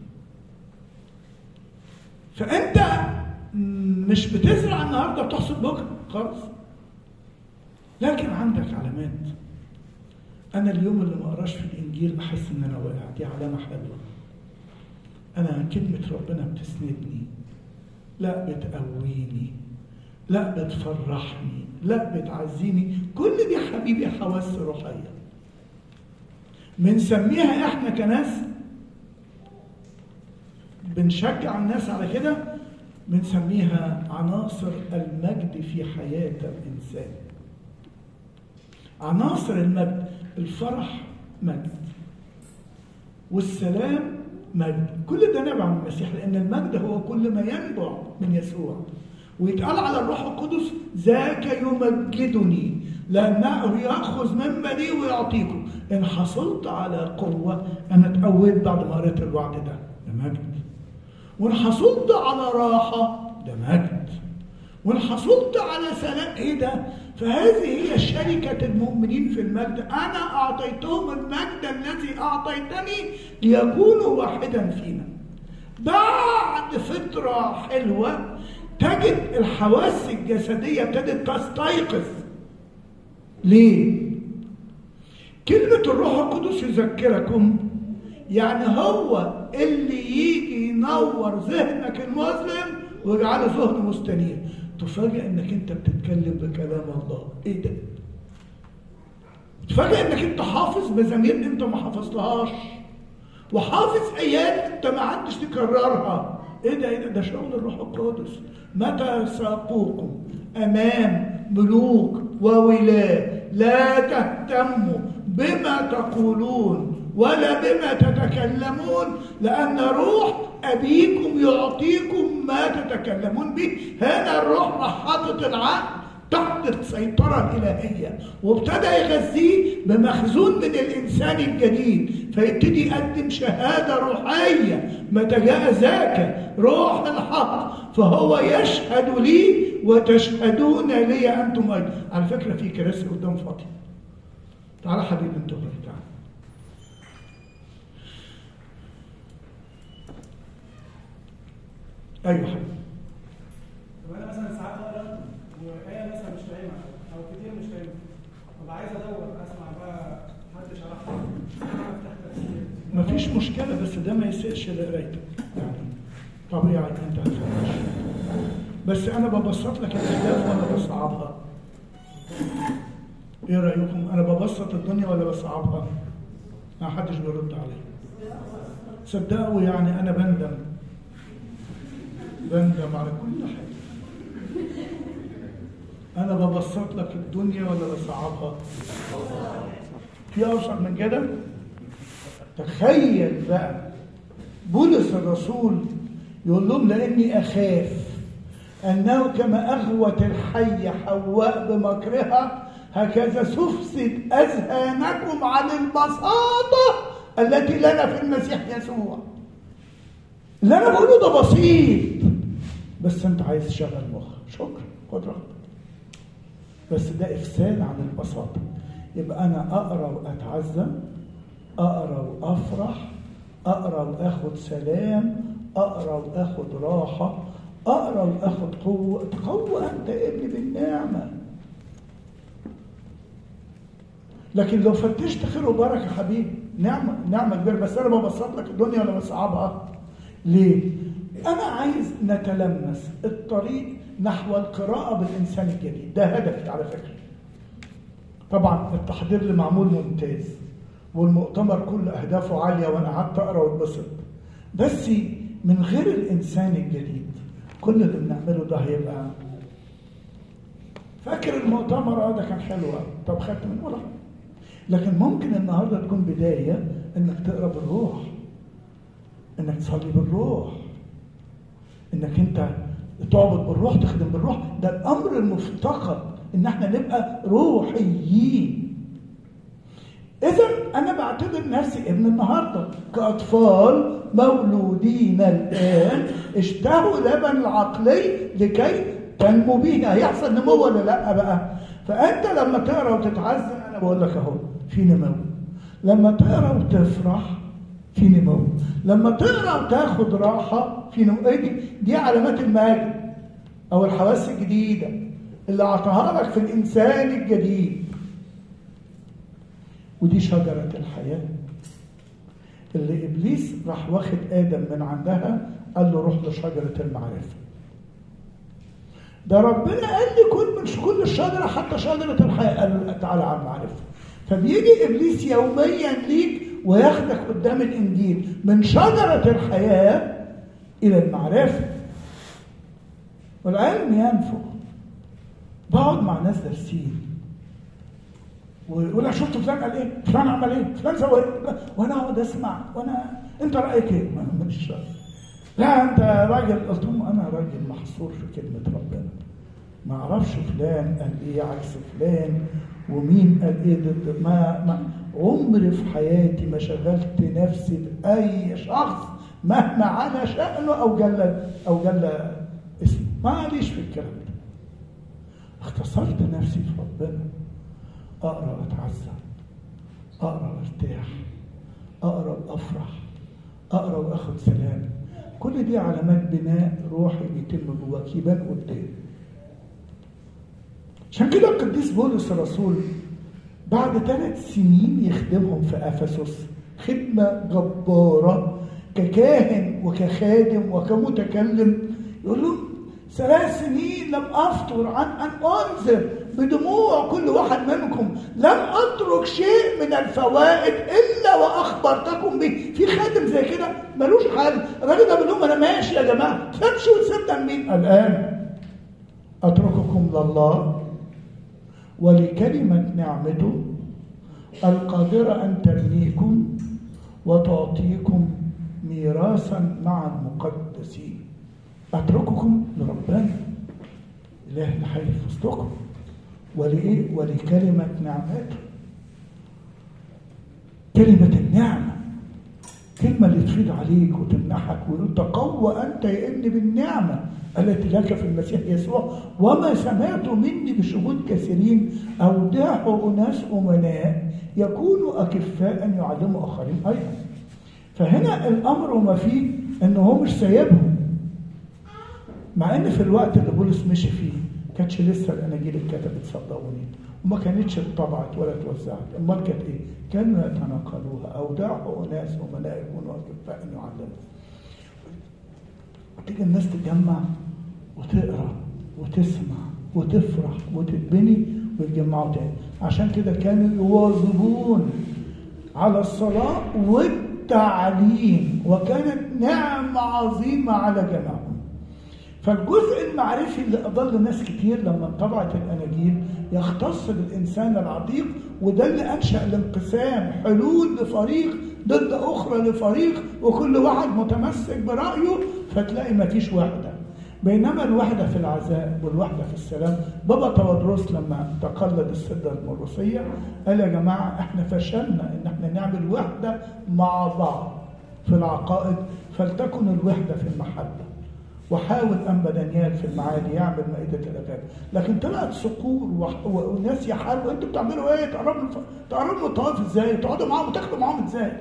فأنت مش بتزرع النهاردة بتحصد بكرة خالص لكن عندك علامات أنا اليوم اللي ما أقراش في الإنجيل أحس إن أنا واقع دي علامة حلوة أنا كلمة ربنا بتسندني لا بتقويني لا بتفرحني لا بتعزيني كل دي حبيبي حواس روحية بنسميها احنا كناس بنشجع الناس على كده بنسميها عناصر المجد في حياة الإنسان عناصر المجد الفرح مجد والسلام مجد كل ده نبع من المسيح لأن المجد هو كل ما ينبع من يسوع ويتقال على الروح القدس ذاك يمجدني لأنه يأخذ مما لي ويعطيكم إن حصلت على قوة أنا اتقويت بعد ما قريت الوعد ده ده مجد وإن حصلت على راحة ده مجد وإن حصلت على سلام إيه ده؟ فهذه هي شركة المؤمنين في المجد أنا أعطيتهم المجد الذي أعطيتني ليكونوا واحدا فينا بعد فترة حلوة تجد الحواس الجسدية ابتدت تستيقظ ليه؟ كلمة الروح القدس يذكركم يعني هو اللي يجي ينور ذهنك المظلم ويجعله ذهن مستنير تفاجئ انك انت بتتكلم بكلام الله ايه ده تفاجئ انك انت حافظ مزامير انت ما حفظتهاش وحافظ ايات انت ما عدتش تكررها ايه ده ايه ده ده شغل الروح القدس متى ساقوكم امام ملوك وولاة لا تهتموا بما تقولون ولا بما تتكلمون لأن روح أبيكم يعطيكم ما تتكلمون به هنا الروح راح حاطط العقل تحت السيطرة الإلهية وابتدى يغذيه بمخزون من الإنسان الجديد فيبتدي يقدم شهادة روحية متى جاء ذاك روح الحق فهو يشهد لي وتشهدون لي أنتم أيضا على فكرة في كراسي قدام فاطمة تعالى حبيبي انتوا تعالى ايوه حبيبي طب انا مثلا ساعات اقرا وايه مثلا مش فاهمها او كتير مش فاهمها طب عايز ادور اسمع بقى حد شرحها افتح تفسير مفيش مشكلة بس ده ما يسقش لقرايتك يعني طبيعي انت هتفهمش بس انا ببسط لك الاحداث ولا بصعبها ايه رايكم انا ببسط الدنيا ولا بصعبها ما حدش بيرد عليا صدقوا يعني انا بندم بندم على كل حاجه انا ببسط لك الدنيا ولا بصعبها في اوسط من كده تخيل بقى بولس الرسول يقول لهم لاني اخاف انه كما اغوت الحيه حواء بمكرها هكذا تفسد اذهانكم عن البساطه التي لنا في المسيح يسوع اللي انا بقوله ده بسيط بس انت عايز تشغل مخك شكرا خد راحتك بس ده افساد عن البساطه يبقى انا اقرا واتعزى اقرا وافرح اقرا واخد سلام اقرا واخد راحه اقرا واخد قوه تقوى انت ابني بالنعمه لكن لو فتشت خير وبركه يا حبيبي نعمه نعمه كبيره بس انا ببسط لك الدنيا ولا بصعبها ليه انا عايز نتلمس الطريق نحو القراءه بالانسان الجديد ده هدفي على فكره طبعا التحضير اللي معمول ممتاز والمؤتمر كله اهدافه عاليه وانا قعدت اقرا واتبسط بس من غير الانسان الجديد كل اللي بنعمله ده هيبقى فاكر المؤتمر اه ده كان حلو أوي. طب خدت منه ولا حاجة. لكن ممكن النهارده تكون بدايه انك تقرا بالروح انك تصلي بالروح انك انت تعبد بالروح تخدم بالروح ده الامر المفتقد ان احنا نبقى روحيين اذا انا بعتبر نفسي ابن النهارده كاطفال مولودين الان اشتهوا لبن العقلي لكي تنمو به هيحصل نمو ولا لا بقى فانت لما تقرا وتتعزم انا بقول لك اهو في نمو لما تقرا وتفرح في نمو لما تقرا وتاخد راحه في نمو ايه دي دي علامات المجد او الحواس الجديده اللي اعطاها لك في الانسان الجديد ودي شجره الحياه اللي ابليس راح واخد ادم من عندها قال له روح لشجره المعرفه ده ربنا قال لي كل مش كل الشجره حتى شجره الحياه قال له تعالى على المعرفه فبيجي ابليس يوميا ليك وياخدك قدام الانجيل من شجره الحياه الى المعرفه والعلم ينفع بقعد مع ناس دارسين ويقول لك شفت فلان قال ايه؟ فلان عمل ايه؟ فلان سوى ايه؟ وانا اقعد اسمع وانا انت رايك ايه؟ ما مش لا انت راجل قلت لهم انا راجل محصور في كلمه ربنا ما اعرفش فلان قال ايه عكس فلان ومين قال ايه ضد ما, ما عمري في حياتي ما شغلت نفسي باي شخص مهما على شأنه او جل او جل اسمه ماليش في الكلام ده اختصرت نفسي في ربنا اقرا واتعزى اقرا وارتاح اقرا وافرح اقرا واخد سلام كل دي علامات بناء روحي بيتم جواك يبان قدام عشان كده القديس بولس الرسول بعد ثلاث سنين يخدمهم في افسس خدمه جباره ككاهن وكخادم وكمتكلم يقول لهم ثلاث سنين لم أفطر عن أن أنذر بدموع كل واحد منكم لم أترك شيء من الفوائد إلا وأخبرتكم به في خادم زي كده ملوش حل الراجل ده بيقول لهم أنا ماشي يا جماعة تمشي وتسيبنا مين الآن أترككم لله ولكلمة نعمته القادرة أن تبنيكم وتعطيكم ميراثا مع المقدسين أترككم لربنا إله الحي في وسطكم ولإيه؟ ولكلمة نعمته كلمة النعمة كلمة اللي تفيد عليك وتمنحك ويقول تقوى أنت يا ابني بالنعمة التي لك في المسيح يسوع وما سمعت مني بشهود كثيرين أوداع أناس أمناء يكونوا أكفاء يعلموا آخرين أيضا فهنا الأمر وما فيه إن هو مش سايبهم مع إن في الوقت اللي بولس مشي فيه كانتش لسه الأناجيل اتكتبت صدقوني وما كانتش اتطبعت ولا اتوزعت امال كانت ايه كانوا يتناقلوها اوداع اناس امناء يكونوا اكفاء يعلموا تيجي الناس تتجمع وتقرا وتسمع وتفرح وتتبني ويتجمعوا تاني عشان كده كانوا يواظبون على الصلاة والتعليم وكانت نعمة عظيمة على جميعهم فالجزء المعرفي اللي أضل ناس كتير لما انطبعت الأناجيل يختص بالإنسان العتيق وده اللي أنشأ الانقسام حلول لفريق ضد أخرى لفريق وكل واحد متمسك برأيه فتلاقي مفيش وحدة بينما الوحدة في العزاء والوحدة في السلام بابا تودروس لما تقلد السدة المروسية قال يا جماعة احنا فشلنا ان احنا نعمل وحدة مع بعض في العقائد فلتكن الوحدة في المحبة وحاول أنبا دانيال في المعادي يعمل مائدة الأغاني لكن طلعت صقور وح- و- وناس يحاربوا انتوا بتعملوا ايه؟ تقربوا الف- تقربوا الطواف ازاي؟ تقعدوا معاهم وتاخدوا معاهم ازاي؟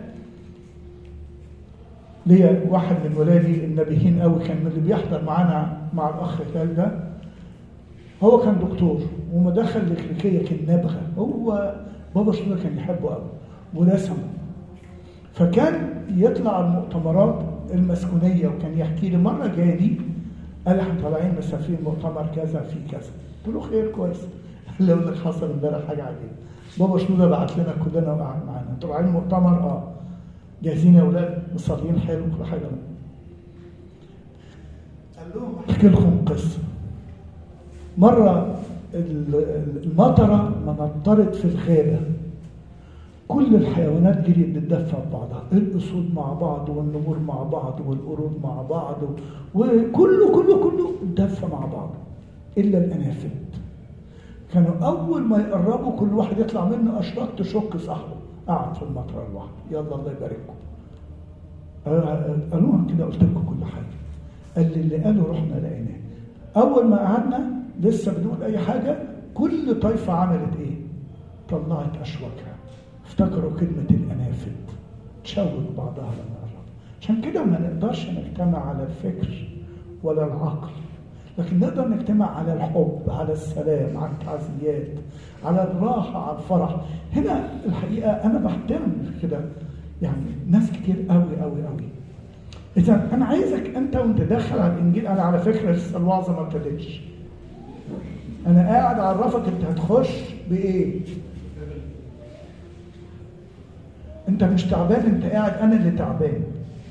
ليا واحد من ولادي النبيهين قوي كان من اللي بيحضر معانا مع الاخ هلال ده هو كان دكتور ومدخل الكليكيه كان نابغه هو بابا شنودة كان يحبه قوي ورسمه فكان يطلع المؤتمرات المسكونيه وكان يحكي لي مره جالي قال لي احنا طالعين مسافرين مؤتمر كذا في كذا قلت له خير كويس قال لي اقول لك حصل امبارح حاجه عجيبه بابا شنودة بعت لنا كلنا وقعد معانا انتوا طالعين مؤتمر اه جاهزين يا اولاد مصلين حلو كل حاجه قال لهم احكي لكم قصه مره ال- المطره منطرت في الغابه كل الحيوانات جريت بتدفى ببعضها الاسود مع بعض والنمور مع بعض والقرود مع بعض وكله كله كله دفى مع بعض الا الانافد كانوا اول ما يقربوا كل واحد يطلع منه اشواك تشك صاحبه قعد في المطر لوحده يلا الله يبارككم قالوا لهم كده قلت لكم كل حاجه قال لي اللي قاله رحنا لقيناه اول ما قعدنا لسه بدون اي حاجه كل طائفه عملت ايه طلعت اشواكها افتكروا كلمه الانافد تشوك بعضها لما قرب عشان كده ما نقدرش نجتمع على الفكر ولا العقل لكن نقدر نجتمع على الحب على السلام على التعزيات على الراحة على الفرح هنا الحقيقة أنا بحترم في كده يعني ناس كتير قوي قوي قوي إذا أنا عايزك أنت وأنت داخل على الإنجيل أنا على فكرة لسه الوعظة ما ابتدتش أنا قاعد أعرفك أنت هتخش بإيه أنت مش تعبان أنت قاعد أنا اللي تعبان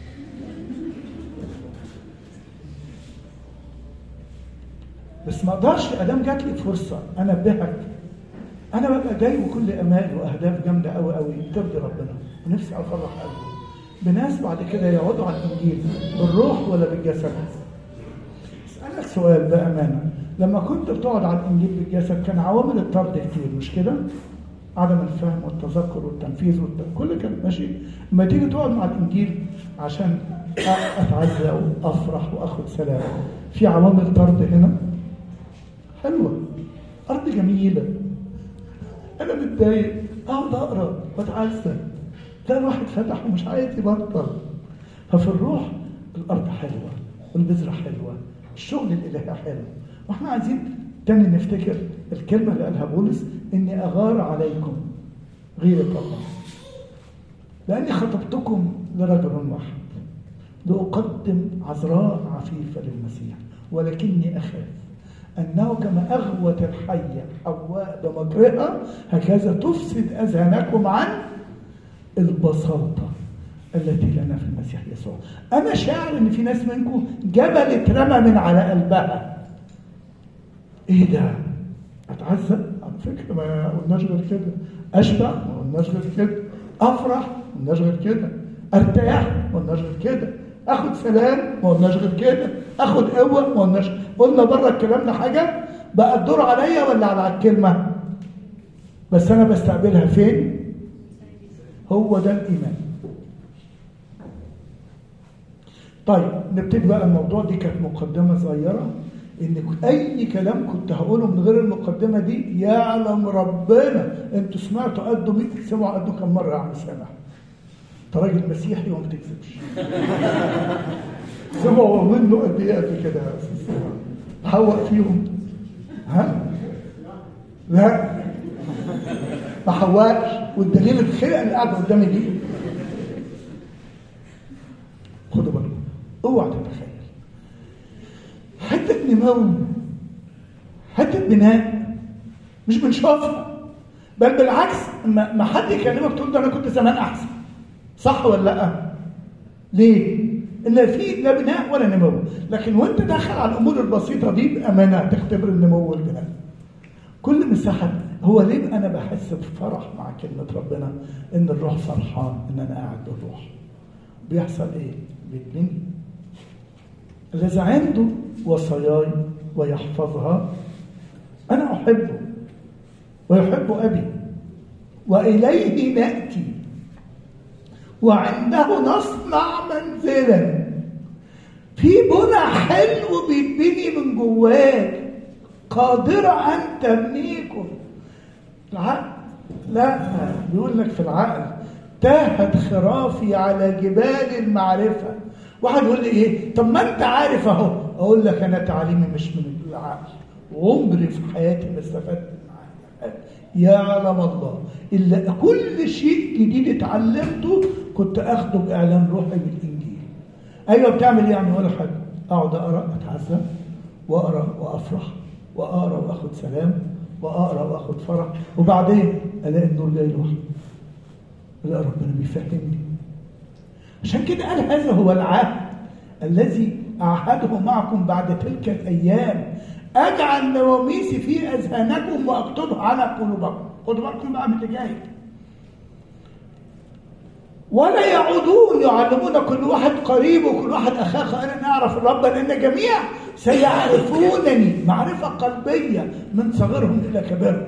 بس ما اقدرش ادام جات لي فرصه انبهك انا ببقى جاي وكل امال واهداف جامده قوي قوي ترضي ربنا ونفسي افرح قلبي بناس بعد كده يقعدوا على الانجيل بالروح ولا بالجسد اسالك سؤال بامانه لما كنت بتقعد على الانجيل بالجسد كان عوامل الطرد كتير مش كده؟ عدم الفهم والتذكر والتنفيذ والت... كل كان ماشي لما تيجي تقعد مع الانجيل عشان اتعزى وافرح واخد سلام في عوامل طرد هنا حلوة أرض جميلة أنا متضايق أقعد أقرأ وأتعزى تلاقي الواحد فتح ومش عايز يبطل ففي الروح الأرض حلوة والبذرة حلوة الشغل الإلهي حلو وإحنا عايزين تاني نفتكر الكلمة اللي قالها بولس إني أغار عليكم غيرة الله لأني خطبتكم لرجل واحد لأقدم عذراء عفيفة للمسيح ولكني أخاف أنه كما أغوت الحية حواء بمكرها هكذا تفسد أذهانكم عن البساطة التي لنا في المسيح يسوع أنا شاعر إن في ناس منكم جبل اترمى من على قلبها إيه ده؟ أتعذب على فكرة ما قلناش غير كده أشبع ما قلناش غير كده أفرح ما قلناش غير كده أرتاح ما قلناش غير كده اخد سلام ما قلناش غير كده اخد قوه ما قلناش قلنا بره الكلام ده حاجه بقى الدور عليا ولا على الكلمه بس انا بستقبلها فين هو ده الايمان طيب نبتدي بقى الموضوع دي كانت مقدمه صغيره ان اي كلام كنت هقوله من غير المقدمه دي يعلم ربنا انتوا سمعتوا قدوا 100 سمعوا قدوا كم مره يا عم سامح انت راجل مسيحي وما بتكذبش سمعوا منه قد ايه قبل كده يا استاذ حوق فيهم ها لا ما حوقش والدليل الخلقه اللي قاعده قدامي دي خدوا بالكم اوعى تتخيل حته نمو حته بناء مش بنشوفها بل بالعكس ما حد يكلمك تقول ده انا كنت زمان احسن صح ولا لا ليه لا في لا بناء ولا نمو لكن وانت داخل على الامور البسيطه دي بامانه تختبر النمو والبناء كل مساحه هو ليه انا بحس بفرح مع كلمه ربنا ان الروح فرحان ان انا قاعد بالروح بيحصل ايه بيتبني الذي عنده وصاياي ويحفظها انا احبه ويحب ابي واليه ناتي وعنده نصنع منزلا في بنى حلو بيتبني من جواك قادرة أن تبنيكم العقل لا بيقول لك في العقل تاهت خرافي على جبال المعرفة واحد يقول لي ايه طب ما انت عارف اهو اقول لك انا تعليمي مش من العقل عمري في حياتي ما استفدت يعلم الله إلا كل شيء جديد اتعلمته كنت أخده بإعلان روحي بالإنجيل أيوة بتعمل إيه يعني ولا حاجة أقعد أقرأ أتعزى وأقرأ وأفرح وأقرأ وأخد سلام وأقرأ وأخد فرح وبعدين ألاقي النور جاي لوحده ألاقي ربنا بيفهمني عشان كده قال هذا هو العهد الذي أعهده معكم بعد تلك الأيام اجعل نواميسي في اذهانكم واكتبها على قلوبكم خدوا بالكم بقى من اللي جاي ولا يعودون يعلمون كل واحد قريب وكل واحد اخاه انا نعرف الرب لان الجميع سيعرفونني معرفه قلبيه من صغرهم الى كبرهم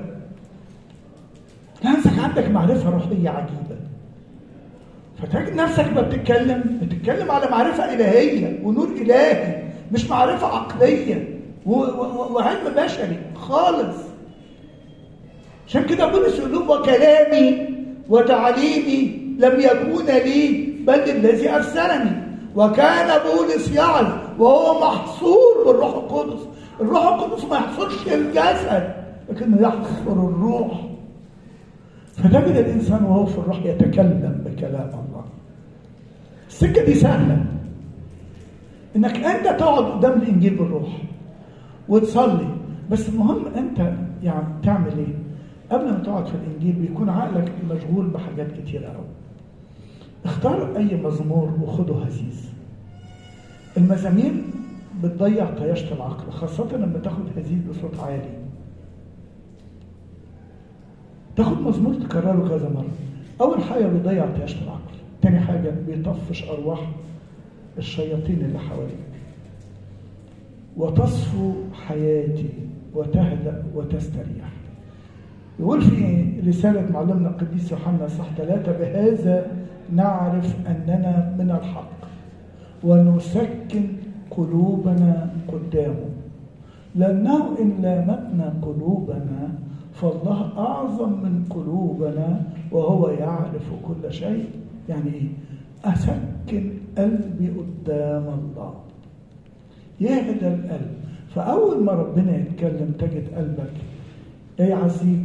نفسك عندك معرفه روحيه عجيبه فتجد نفسك ما بتتكلم بتتكلم على معرفه الهيه ونور الهي مش معرفه عقليه وعلم بشري خالص عشان كده بولس يقول لهم وكلامي وتعليمي لم يكون لي بل الذي ارسلني وكان بولس يعظ وهو محصور بالروح القدس الروح القدس ما يحصرش الجسد لكنه يحصر الروح فتجد الانسان وهو في الروح يتكلم بكلام الله السكه دي سهله انك انت تقعد قدام الانجيل بالروح وتصلي بس المهم انت يعني تعمل ايه قبل ما تقعد في الانجيل بيكون عقلك مشغول بحاجات كتير قوي اختار اي مزمور وخده هزيز المزامير بتضيع طياشة العقل خاصة لما تاخد هزيز بصوت عالي تاخد مزمور تكرره كذا مرة أول حاجة بيضيع طياشة العقل تاني حاجة بيطفش أرواح الشياطين اللي حواليك وتصفو حياتي وتهدأ وتستريح يقول في رسالة معلمنا القديس يوحنا صح ثلاثة بهذا نعرف أننا من الحق ونسكن قلوبنا قدامه لأنه إن لامتنا قلوبنا فالله أعظم من قلوبنا وهو يعرف كل شيء يعني إيه؟ أسكن قلبي قدام الله يهدى القلب فأول ما ربنا يتكلم تجد قلبك يا يعزيك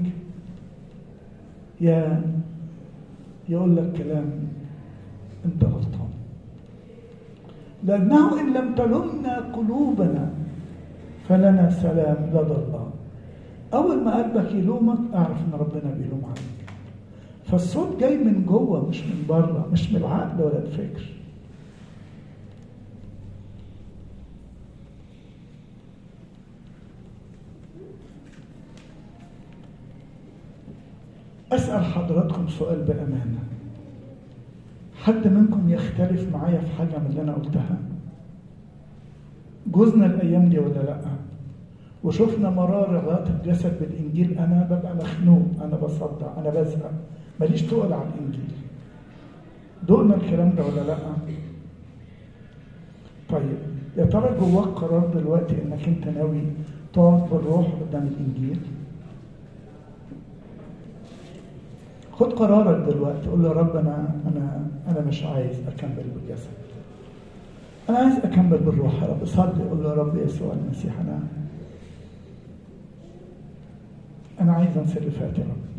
يا يقول لك كلام انت غلطان لأنه إن لم تلمنا قلوبنا فلنا سلام لدى الله أول ما قلبك يلومك أعرف إن ربنا بيلوم عليك فالصوت جاي من جوه مش من بره مش من العقل ولا الفكر أسأل حضراتكم سؤال بأمانة حد منكم يختلف معايا في حاجة من اللي أنا قلتها جوزنا الأيام دي ولا لأ وشفنا مرار علاقة الجسد بالإنجيل أنا ببقى مخنوق أنا بصدع أنا بزهق ماليش تقل على الإنجيل دقنا الكلام ده ولا لأ طيب يا ترى جواك قرار دلوقتي انك انت ناوي تقعد بالروح قدام الانجيل خد قرارك دلوقتي قول له يا رب انا انا انا مش عايز اكمل بالجسد انا عايز اكمل بالروح يا رب صلي قول له يا رب يسوع المسيح انا انا عايز انسى اللي فات يا رب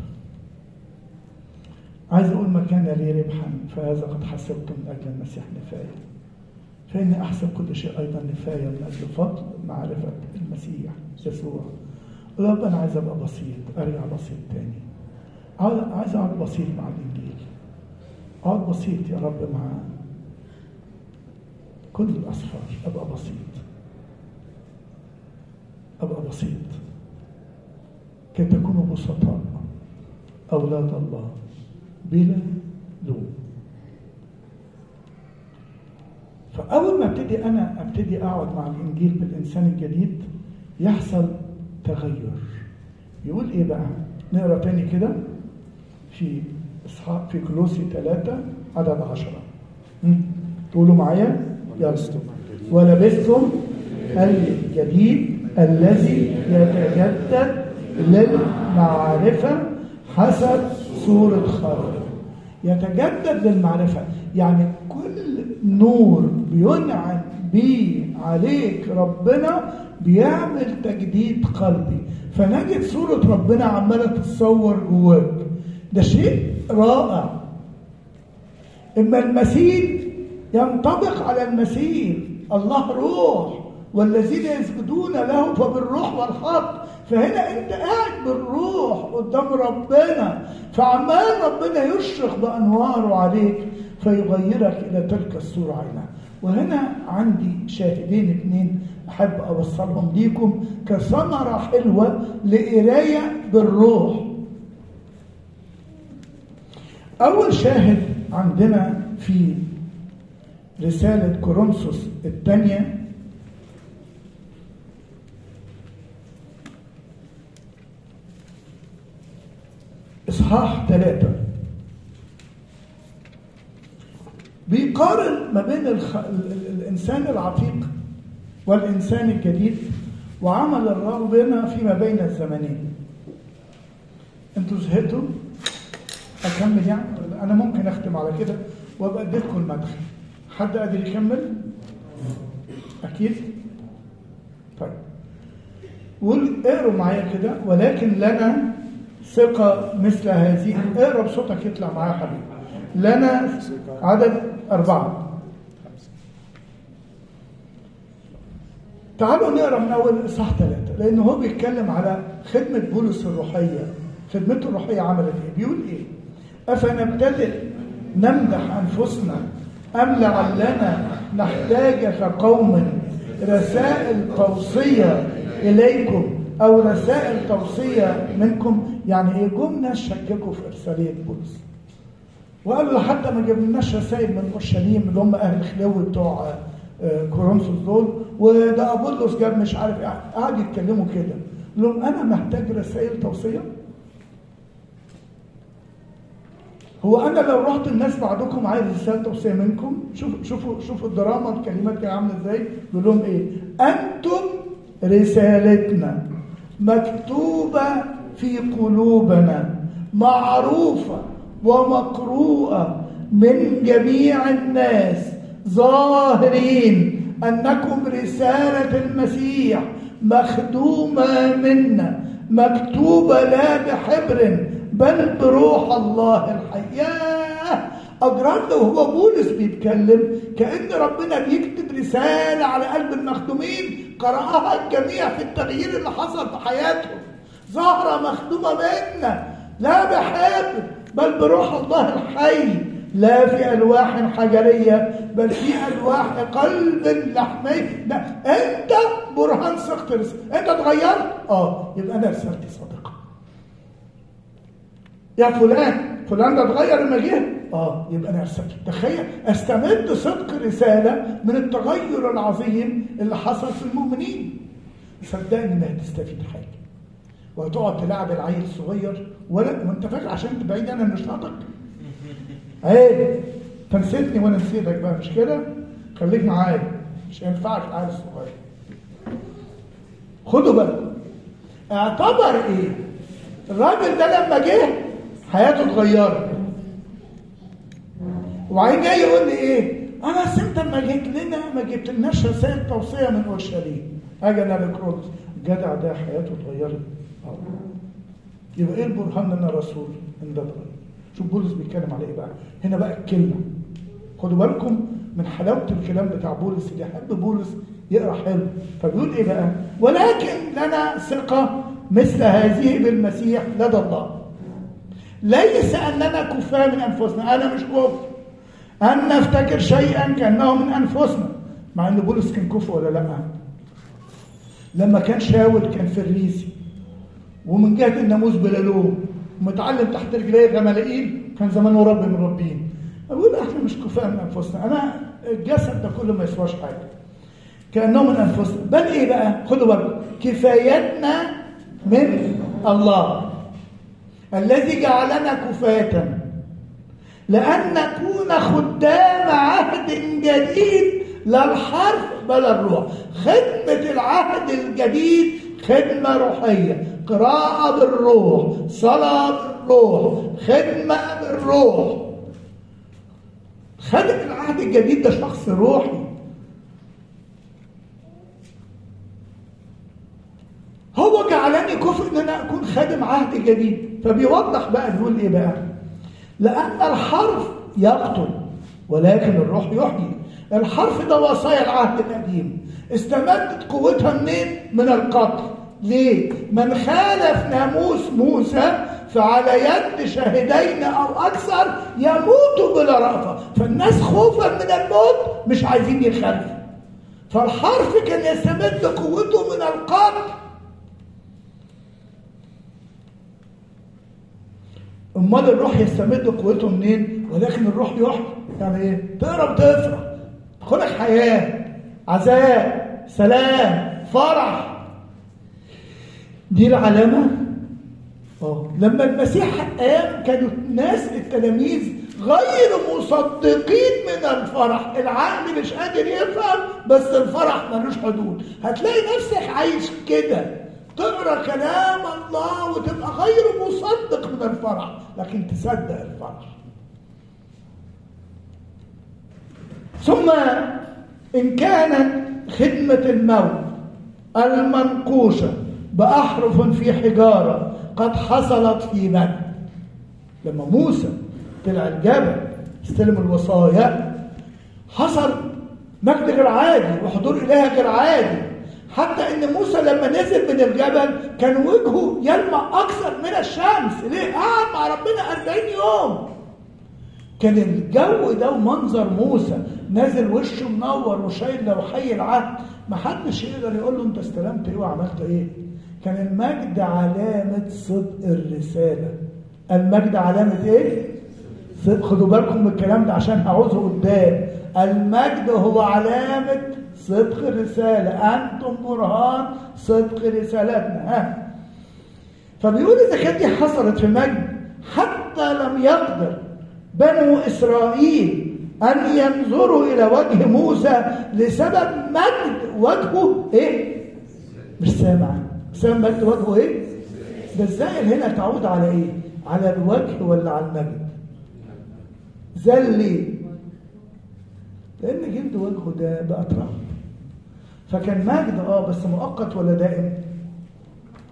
عايز اقول ما كان لي ربحا فهذا قد حسبته من اجل المسيح نفايه فاني احسب كل شيء ايضا نفايه من اجل فضل معرفه المسيح يسوع يا رب انا عايز ابقى بسيط ارجع بسيط تاني عايز اقعد بسيط مع الانجيل اقعد بسيط يا رب مع كل الاصفار ابقى بسيط ابقى بسيط كي تكونوا بسطاء اولاد الله بلا لوم فاول ما ابتدي انا ابتدي اقعد مع الانجيل بالانسان الجديد يحصل تغير يقول ايه بقى نقرا تاني كده في اصحاب في كلوسي ثلاثة عدد عشرة تقولوا معايا يلا ولبستم الجديد الذي يتجدد للمعرفة حسب صورة خالق يتجدد للمعرفة يعني كل نور بينعم بيه عليك ربنا بيعمل تجديد قلبي فنجد صورة ربنا عمالة تتصور جواك ده شيء رائع اما المثيل ينطبق على المثيل الله روح والذين يسجدون له فبالروح والحق فهنا انت قاعد بالروح قدام ربنا فعمال ربنا يشرق بانواره عليك فيغيرك الى تلك الصوره عينها وهنا عندي شاهدين اثنين احب اوصلهم ليكم كثمره حلوه لقرايه بالروح اول شاهد عندنا في رساله كورنثوس الثانيه إصحاح ثلاثة بيقارن ما بين الخ... الإنسان العتيق والإنسان الجديد وعمل الرب بنا فيما بين الزمنين انتوا زهقتوا اكمل يعني انا ممكن اختم على كده وابقى اديتكم المدخل حد قادر يكمل اكيد طيب قول اقروا معايا كده ولكن لنا ثقة مثل هذه اقرا بصوتك يطلع معايا حبيبي لنا عدد أربعة تعالوا نقرا من أول إصحاح ثلاثة لأن هو بيتكلم على خدمة بولس الروحية خدمته الروحية عملت إيه؟ بيقول إيه؟ أفنبتدئ نمدح أنفسنا أم لعلنا نحتاج كقوم رسائل توصية إليكم او رسائل توصيه منكم يعني ايه جم ناس شككوا في ارساليه بولس وقالوا حتى ما جبناش رسائل من اورشليم اللي هم اهل خلوي بتوع كورنثوس دول وده ابولس جاب مش عارف ايه قعدوا يتكلموا كده لهم انا محتاج رسائل توصيه هو انا لو رحت الناس بعدكم عايز رساله توصيه منكم شوفوا شوفوا شوفوا الدراما الكلمات كانت عامله ازاي بيقول لهم ايه انتم رسالتنا مكتوبة في قلوبنا معروفة ومقروءة من جميع الناس ظاهرين أنكم رسالة المسيح مخدومة منا مكتوبة لا بحبر بل بروح الله الحي أجراد وهو بولس بيتكلم كأن ربنا بيكتب رسالة على قلب المخدومين قرأها الجميع في التغيير اللي حصل في حياتهم زهرة مخدومة منا لا بحب بل بروح الله الحي لا في ألواح حجرية بل في ألواح قلب لحمي لا أنت برهان سخط أنت اتغيرت؟ آه يبقى أنا رسالتي صادقة يا فلان فلان ده اتغير لما جه اه يبقى انا رسالتي تخيل استمد صدق رساله من التغير العظيم اللي حصل في المؤمنين صدقني ما هتستفيد حاجه وهتقعد تلعب العيل الصغير ولا ما انت فاكر عشان تبعيد انا مش ناطق ايه فنسيتني وانا نسيتك بقى مش كده خليك معايا مش هينفعك العيل الصغير خدوا بالكم اعتبر ايه الراجل ده لما جه حياته اتغيرت وبعدين جاي يقول لي ايه انا أصل انت لما جيت لنا ما جبتلناش رسائل توصيه من اورشليم اجي انا لكرونس الجدع ده حياته اتغيرت اه يبقى ايه البرهان ان انا رسول ان ده اتغير شوف بولس بيتكلم على ايه بقى هنا بقى الكلمه خدوا بالكم من حلاوه الكلام بتاع بولس اللي يحب بولس يقرا حلو فبيقول ايه بقى ولكن لنا ثقه مثل هذه بالمسيح لدى الله ليس اننا كفاه من انفسنا انا مش كفر ان نفتكر شيئا كانه من انفسنا مع ان بولس كان كفء ولا لا لما كان شاول كان فريسي ومن جهه الناموس بلا لوم ومتعلم تحت رجليه غملائيل كان زمانه رب من ربين اقول احنا مش كفاء من انفسنا انا الجسد ده كله ما يسواش حاجه كانه من انفسنا بل ايه بقى خدوا بالكم كفايتنا من الله الذي جعلنا كفاة لأن نكون خدام عهد جديد لا الحرف بل الروح خدمة العهد الجديد خدمة روحية قراءة بالروح صلاة بالروح خدمة بالروح خادم العهد الجديد ده شخص روحي هو جعلني كفء ان انا اكون خادم عهد جديد فبيوضح بقى بيقول ايه بقى لان الحرف يقتل ولكن الروح يحيي الحرف ده وصايا العهد القديم استمدت قوتها منين من القتل ليه من خالف ناموس موسى فعلى يد شاهدين او اكثر يموت بلا رأفة فالناس خوفا من الموت مش عايزين يخالفوا فالحرف كان يستمد قوته من القتل امال الروح يستمد قوته منين ولكن الروح يحيي يعني ايه تقرا بتفرح خلق حياه عذاب سلام فرح دي العلامه اه لما المسيح قام كانوا الناس التلاميذ غير مصدقين من الفرح العقل مش قادر يفهم بس الفرح ملوش حدود هتلاقي نفسك عايش كده تقرا كلام الله وتبقى غير مصدق من الفرح لكن تصدق الفرح ثم ان كانت خدمه الموت المنقوشه باحرف في حجاره قد حصلت في من لما موسى طلع الجبل استلم الوصايا حصل مجد غير عادي وحضور اله غير عادي حتى ان موسى لما نزل من الجبل كان وجهه يلمع اكثر من الشمس ليه قعد مع ربنا 40 يوم كان الجو ده ومنظر موسى نازل وشه منور وشايل لوحي العهد ما حدش يقدر يقول له انت استلمت ايه وعملت ايه كان المجد علامة صدق الرسالة المجد علامة ايه صدق خدوا بالكم من الكلام ده عشان هعوزه قدام المجد هو علامة صدق الرسالة أنتم برهان صدق رسالتنا ها فبيقول إذا كانت دي حصلت في مجد حتى لم يقدر بنو إسرائيل أن ينظروا إلى وجه موسى لسبب مجد وجهه إيه؟ مش سامع سامع مجد وجهه إيه؟ ده الزائل هنا تعود على إيه؟ على الوجه ولا على المجد؟ زل ليه؟ لأن جلد وجهه ده بقى تراب فكان مجد اه بس مؤقت ولا دائم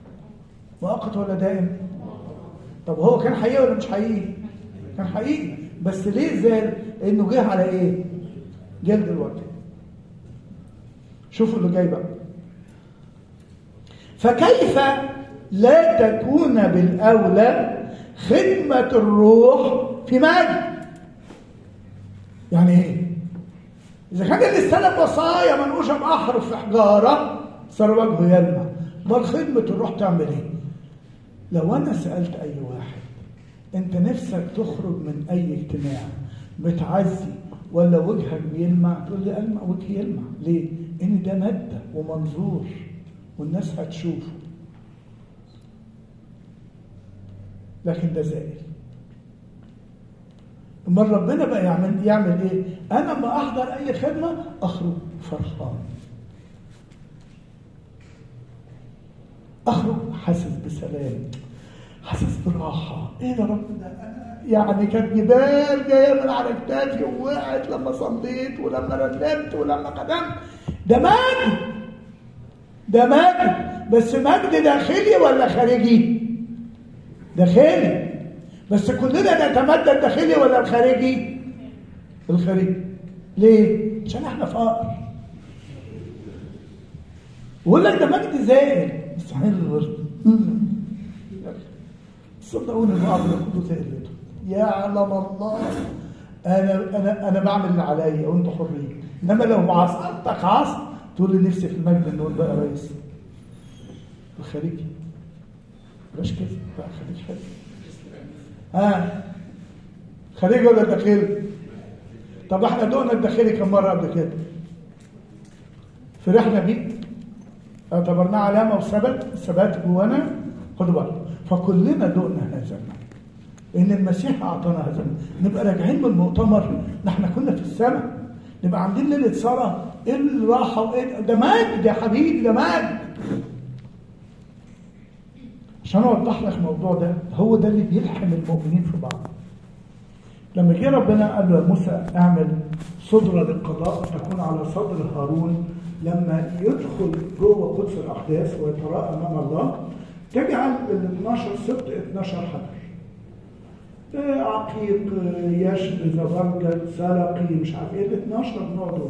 مؤقت ولا دائم طب هو كان حقيقي ولا مش حقيقي كان حقيقي بس ليه زال انه جه على ايه جلد الوجه شوفوا اللي جاي بقى فكيف لا تكون بالاولى خدمه الروح في مجد يعني ايه اذا كان اللي استلم وصايا منقوشه باحرف في حجاره صار وجهه يلمع امال خدمه الروح تعمل ايه لو انا سالت اي واحد انت نفسك تخرج من اي اجتماع متعزي ولا وجهك بيلمع تقول لي المع وجهي يلمع ليه ان ده ماده ومنظور والناس هتشوفه لكن ده زائل امال ربنا بقى يعمل يعمل ايه انا لما احضر اي خدمه اخرج فرحان اخرج حاسس بسلام حاسس براحه ايه يا رب ده أنا يعني كانت جبال جايه من على كتافي ووقعت لما صليت ولما رنمت ولما قدمت ده مجد ده مجد بس مجد داخلي ولا خارجي داخلي بس كلنا نتمدد داخلي ولا الخارجي الخارجي ليه عشان احنا فقر بقول لك ده مجد زائل مستحيل الورد صدقوني بعض كله زائل يعلم الله انا انا انا بعمل اللي عليا وانتوا حرين انما لو عصرتك عصر تقول لي نفسي في المجد نقول بقى رئيس الخارجي بلاش كده بقى خليك حلو ها خارجي ولا داخلي طب احنا دقنا الداخلي كم مره قبل كده فرحنا بيه اعتبرناه علامه وثبت ثبات جوانا خدوا بالكم فكلنا دقنا هذا المعنى ان المسيح اعطانا هذا المعنى. نبقى راجعين من المؤتمر نحن كنا في السماء نبقى عاملين ليله صلاه ايه الراحه وايه ده مجد يا حبيبي ده مجد عشان اوضح لك الموضوع ده هو ده اللي بيلحم المؤمنين في بعض لما جه ربنا قال له يا موسى اعمل صدرة للقضاء تكون على صدر هارون لما يدخل جوه قدس الاحداث ويتراءى امام الله تجعل ال 12 سبط 12 حجر آه، عقيق آه، يشب زبرجد سلقي مش عارف ايه ال 12 نوع دول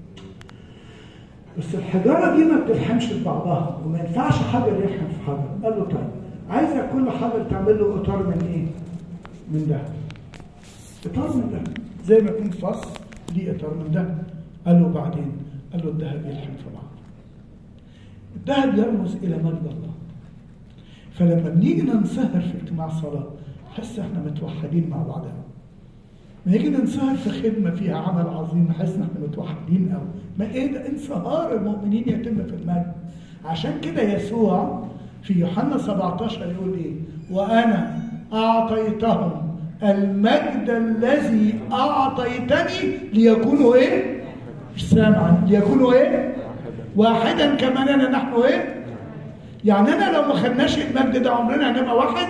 بس الحجاره دي ما بتلحمش في بعضها وما ينفعش حجر يلحم في حجر قال له طيب عايزك كل حجر تعمل له اطار من ايه؟ من ده اطار من ده زي ما يكون فص ليه اطار من ده قال له بعدين قال له الذهب يلحم في بعض الذهب يرمز الى مجد الله فلما بنيجي ننصهر في اجتماع صلاه نحس احنا متوحدين مع بعضنا نيجي ننصهر في خدمه فيها عمل عظيم نحس ان احنا متوحدين قوي ما ايه ده انصهار المؤمنين يتم في المجد عشان كده يسوع في يوحنا 17 يقول ايه وانا اعطيتهم المجد الذي اعطيتني ليكونوا ايه مش سامعا ليكونوا ايه واحدا كما لنا نحن ايه يعني انا لو ما خدناش المجد ده عمرنا هنبقى واحد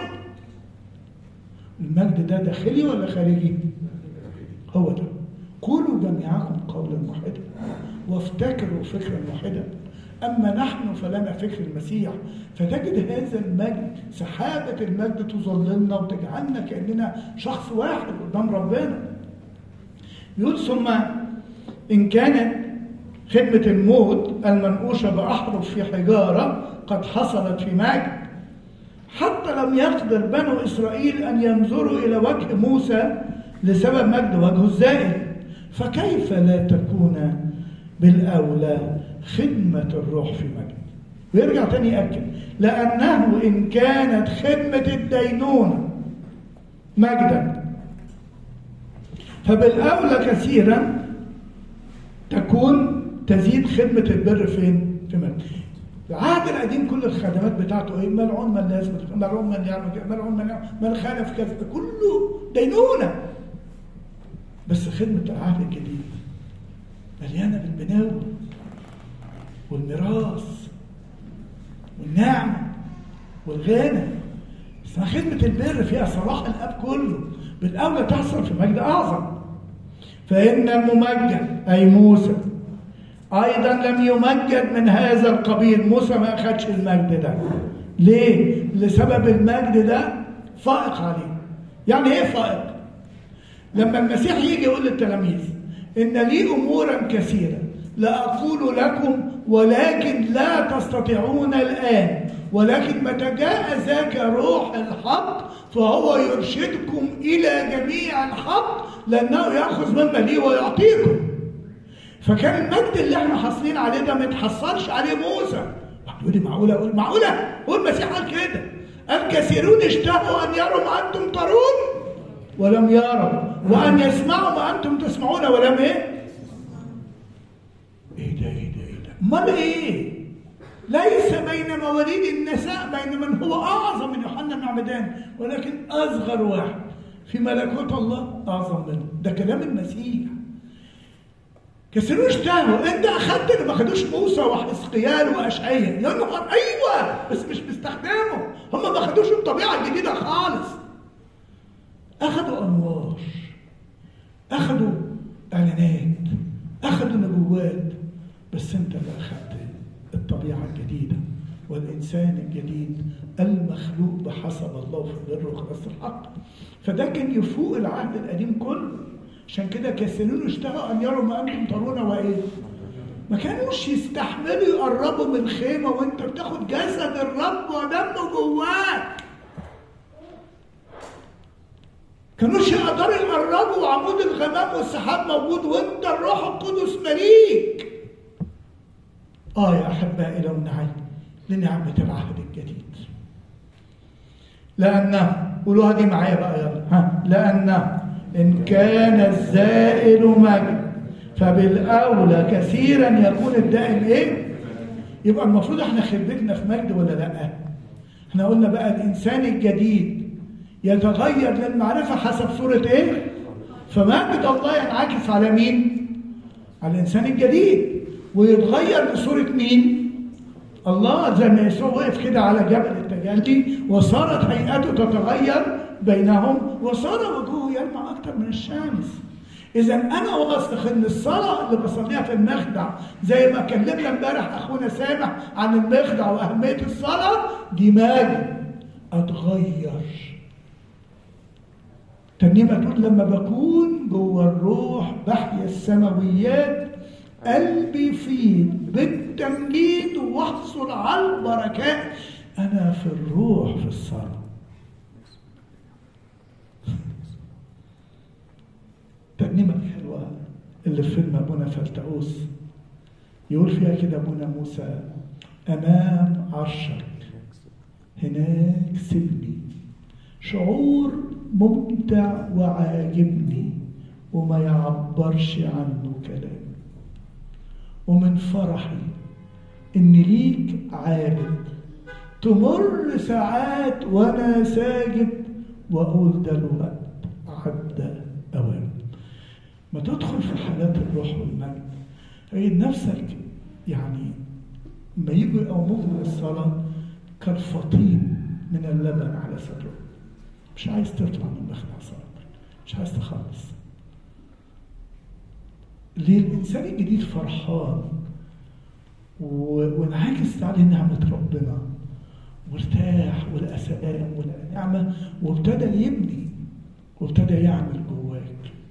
المجد ده داخلي ولا خارجي هو ده قولوا جميعكم قولا واحدا وافتكروا فكرا واحدا اما نحن فلنا فكر المسيح فتجد هذا المجد سحابه المجد تظللنا وتجعلنا كاننا شخص واحد قدام ربنا يقول ثم ان كانت خدمه الموت المنقوشه باحرف في حجاره قد حصلت في مجد حتى لم يقدر بنو إسرائيل أن ينظروا إلى وجه موسى لسبب مجد وجهه الزائل فكيف لا تكون بالأولى خدمة الروح في مجد ويرجع تاني يأكد لأنه إن كانت خدمة الدينونة مجدا فبالأولى كثيرا تكون تزيد خدمة البر فين؟ في مجد العهد القديم كل الخدمات بتاعته ايه؟ ملعون من لا يثبت ملعون من يعمل كذا ملعون من يعمل من خالف كذا كله دينونه بس خدمه العهد الجديد مليانه بالبناوه والميراث والنعمه والغنى اسمها خدمه البر فيها صلاح الاب كله بالاولى تحصل في مجد اعظم فان الممجد اي موسى ايضا لم يمجد من هذا القبيل موسى ما اخدش المجد ده ليه لسبب المجد ده فائق عليه يعني ايه فائق لما المسيح يجي يقول للتلاميذ ان لي امورا كثيره لا اقول لكم ولكن لا تستطيعون الان ولكن متى جاء ذاك روح الحق فهو يرشدكم الى جميع الحق لانه ياخذ مما لي ويعطيكم فكان المجد اللي احنا حاصلين عليه ده ما يتحصلش عليه موسى يقول لي معقوله اقول معقوله هو المسيح قال كده الكثيرون اشتهوا ان يروا ما انتم ترون ولم يروا وان يسمعوا ما انتم تسمعون ولم ايه ايه ده ايه ده ايه ده امال ايه ليس بين مواليد النساء بين من هو اعظم من يوحنا المعمدان ولكن اصغر واحد في ملكوت الله اعظم منه ده كلام المسيح كثيرون اشتهوا انت اخدت اللي ما خدوش موسى وحزقيال واشعياء يا نهار ايوه بس مش بيستخدموا هم ما خدوش الطبيعه الجديده خالص اخدوا انوار اخدوا اعلانات اخدوا نبوات بس انت اللي اخدت الطبيعه الجديده والانسان الجديد المخلوق بحسب الله في البر وخلاص الحق فده كان يفوق العهد القديم كله عشان كده كثيرون اشتهوا ان يروا ما انتم ترون وايه ما كانوش يستحملوا يقربوا من الخيمه وانت بتاخد جسد الرب ودمه جواك كانوش يقدروا يقربوا وعمود الغمام والسحاب موجود وانت الروح القدس مليك اه يا احبائي لو نعي لنعمه العهد الجديد لانه قولوها دي معايا بقى يلا ها لانه إن كان الزائل مجد فبالأولى كثيرا يكون الدائم إيه؟ يبقى المفروض احنا خربتنا في مجد ولا لأ؟ احنا قلنا بقى الإنسان الجديد يتغير للمعرفة حسب صورة إيه؟ فمجد الله ينعكس على مين؟ على الإنسان الجديد ويتغير لصورة مين؟ الله زي ما يسوع وقف كده على جبل التجلي وصارت هيئته تتغير بينهم وصار وجهه يلمع اكثر من الشمس اذا انا واثق ان الصلاه اللي بصليها في المخدع زي ما كلمنا امبارح اخونا سامح عن المخدع واهميه الصلاه دي ماجد اتغير ترنيمه تقول لما بكون جوه الروح بحيا السماويات قلبي فيه بالتمجيد واحصل على البركات انا في الروح في الصلاه الترنيمة الحلوة اللي في فيلم أبونا فلتأوس يقول فيها كده أبونا موسى أمام عرشك هناك سيبني شعور ممتع وعاجبني وما يعبرش عنه كلام ومن فرحي إن ليك عابد تمر ساعات وأنا ساجد وأقول ده الوقت عدى أوان ما تدخل في حالات الروح والمجد تجد نفسك يعني ما يجي او مغلق الصلاه كالفطيم من اللبن على صدره مش عايز تطلع من مخدع صلاتك مش عايز تخلص ليه الانسان الجديد فرحان وانعكست عليه نعمه ربنا وارتاح ولقى سلام ولقى نعمه وابتدى يبني وابتدى يعمل جواك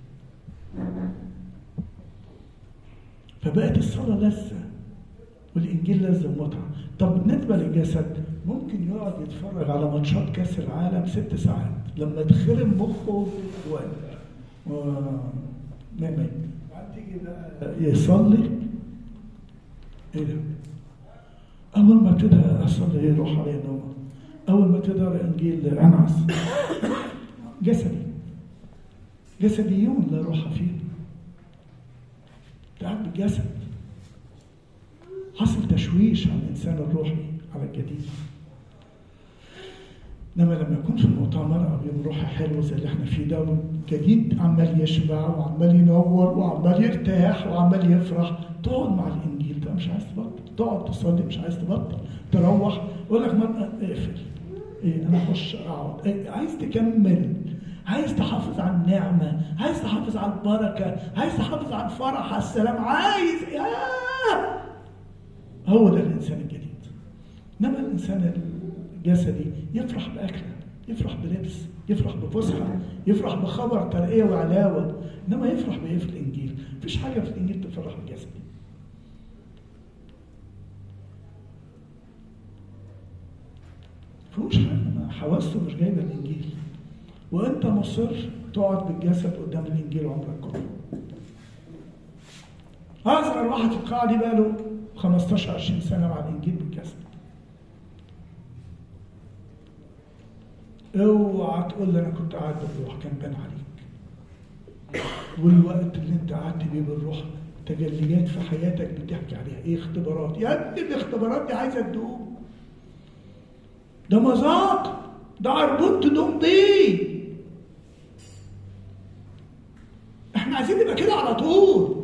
فبقت الصلاة لذة والإنجيل لذة ومتعة طب بالنسبة للجسد ممكن يقعد يتفرج على ماتشات كأس العالم ست ساعات لما تخرم مخه و ما ما بعد تيجي بقى يصلي ايه ده؟ أول ما ابتدى أصلي يروح عليه نوم أول ما ابتدى أقرأ إنجيل أنعس جسدي جسديون لا روح فيه تعب بالجسد حصل تشويش على الانسان الروحي على الجديد انما لما يكون في المؤتمر او يوم روحي حلو زي اللي احنا فيه ده جديد عمال يشبع وعمال ينور وعمال يرتاح وعمال يفرح تقعد مع الانجيل ده مش عايز تبطل تقعد تصلي مش عايز تبطل تروح يقول لك مرة اقفل ايه انا اخش اقعد إيه عايز تكمل عايز تحافظ على النعمة عايز تحافظ على البركة عايز تحافظ على الفرح على السلام عايز ياه هو ده الإنسان الجديد إنما الإنسان الجسدي يفرح بأكله يفرح بلبس يفرح بفسحه يفرح بخبر ترقيه وعلاوه انما يفرح بايه في الانجيل مفيش حاجه في الانجيل تفرح الجسد مفيهوش حاجه حواسته مش جايبه الانجيل وانت مصر تقعد بالجسد قدام الانجيل عمرك كله اصغر واحد في القاعه دي بقى له 15 20 سنه مع الانجيل بالجسد اوعى تقول لي انا كنت قاعد بالروح كان بان عليك والوقت اللي انت قعدت بيه بالروح تجليات في حياتك بتحكي عليها ايه اختبارات يا ابني الاختبارات دي عايزه تدوم ده مذاق ده عربون تدوم بيه احنا عايزين نبقى كده على طول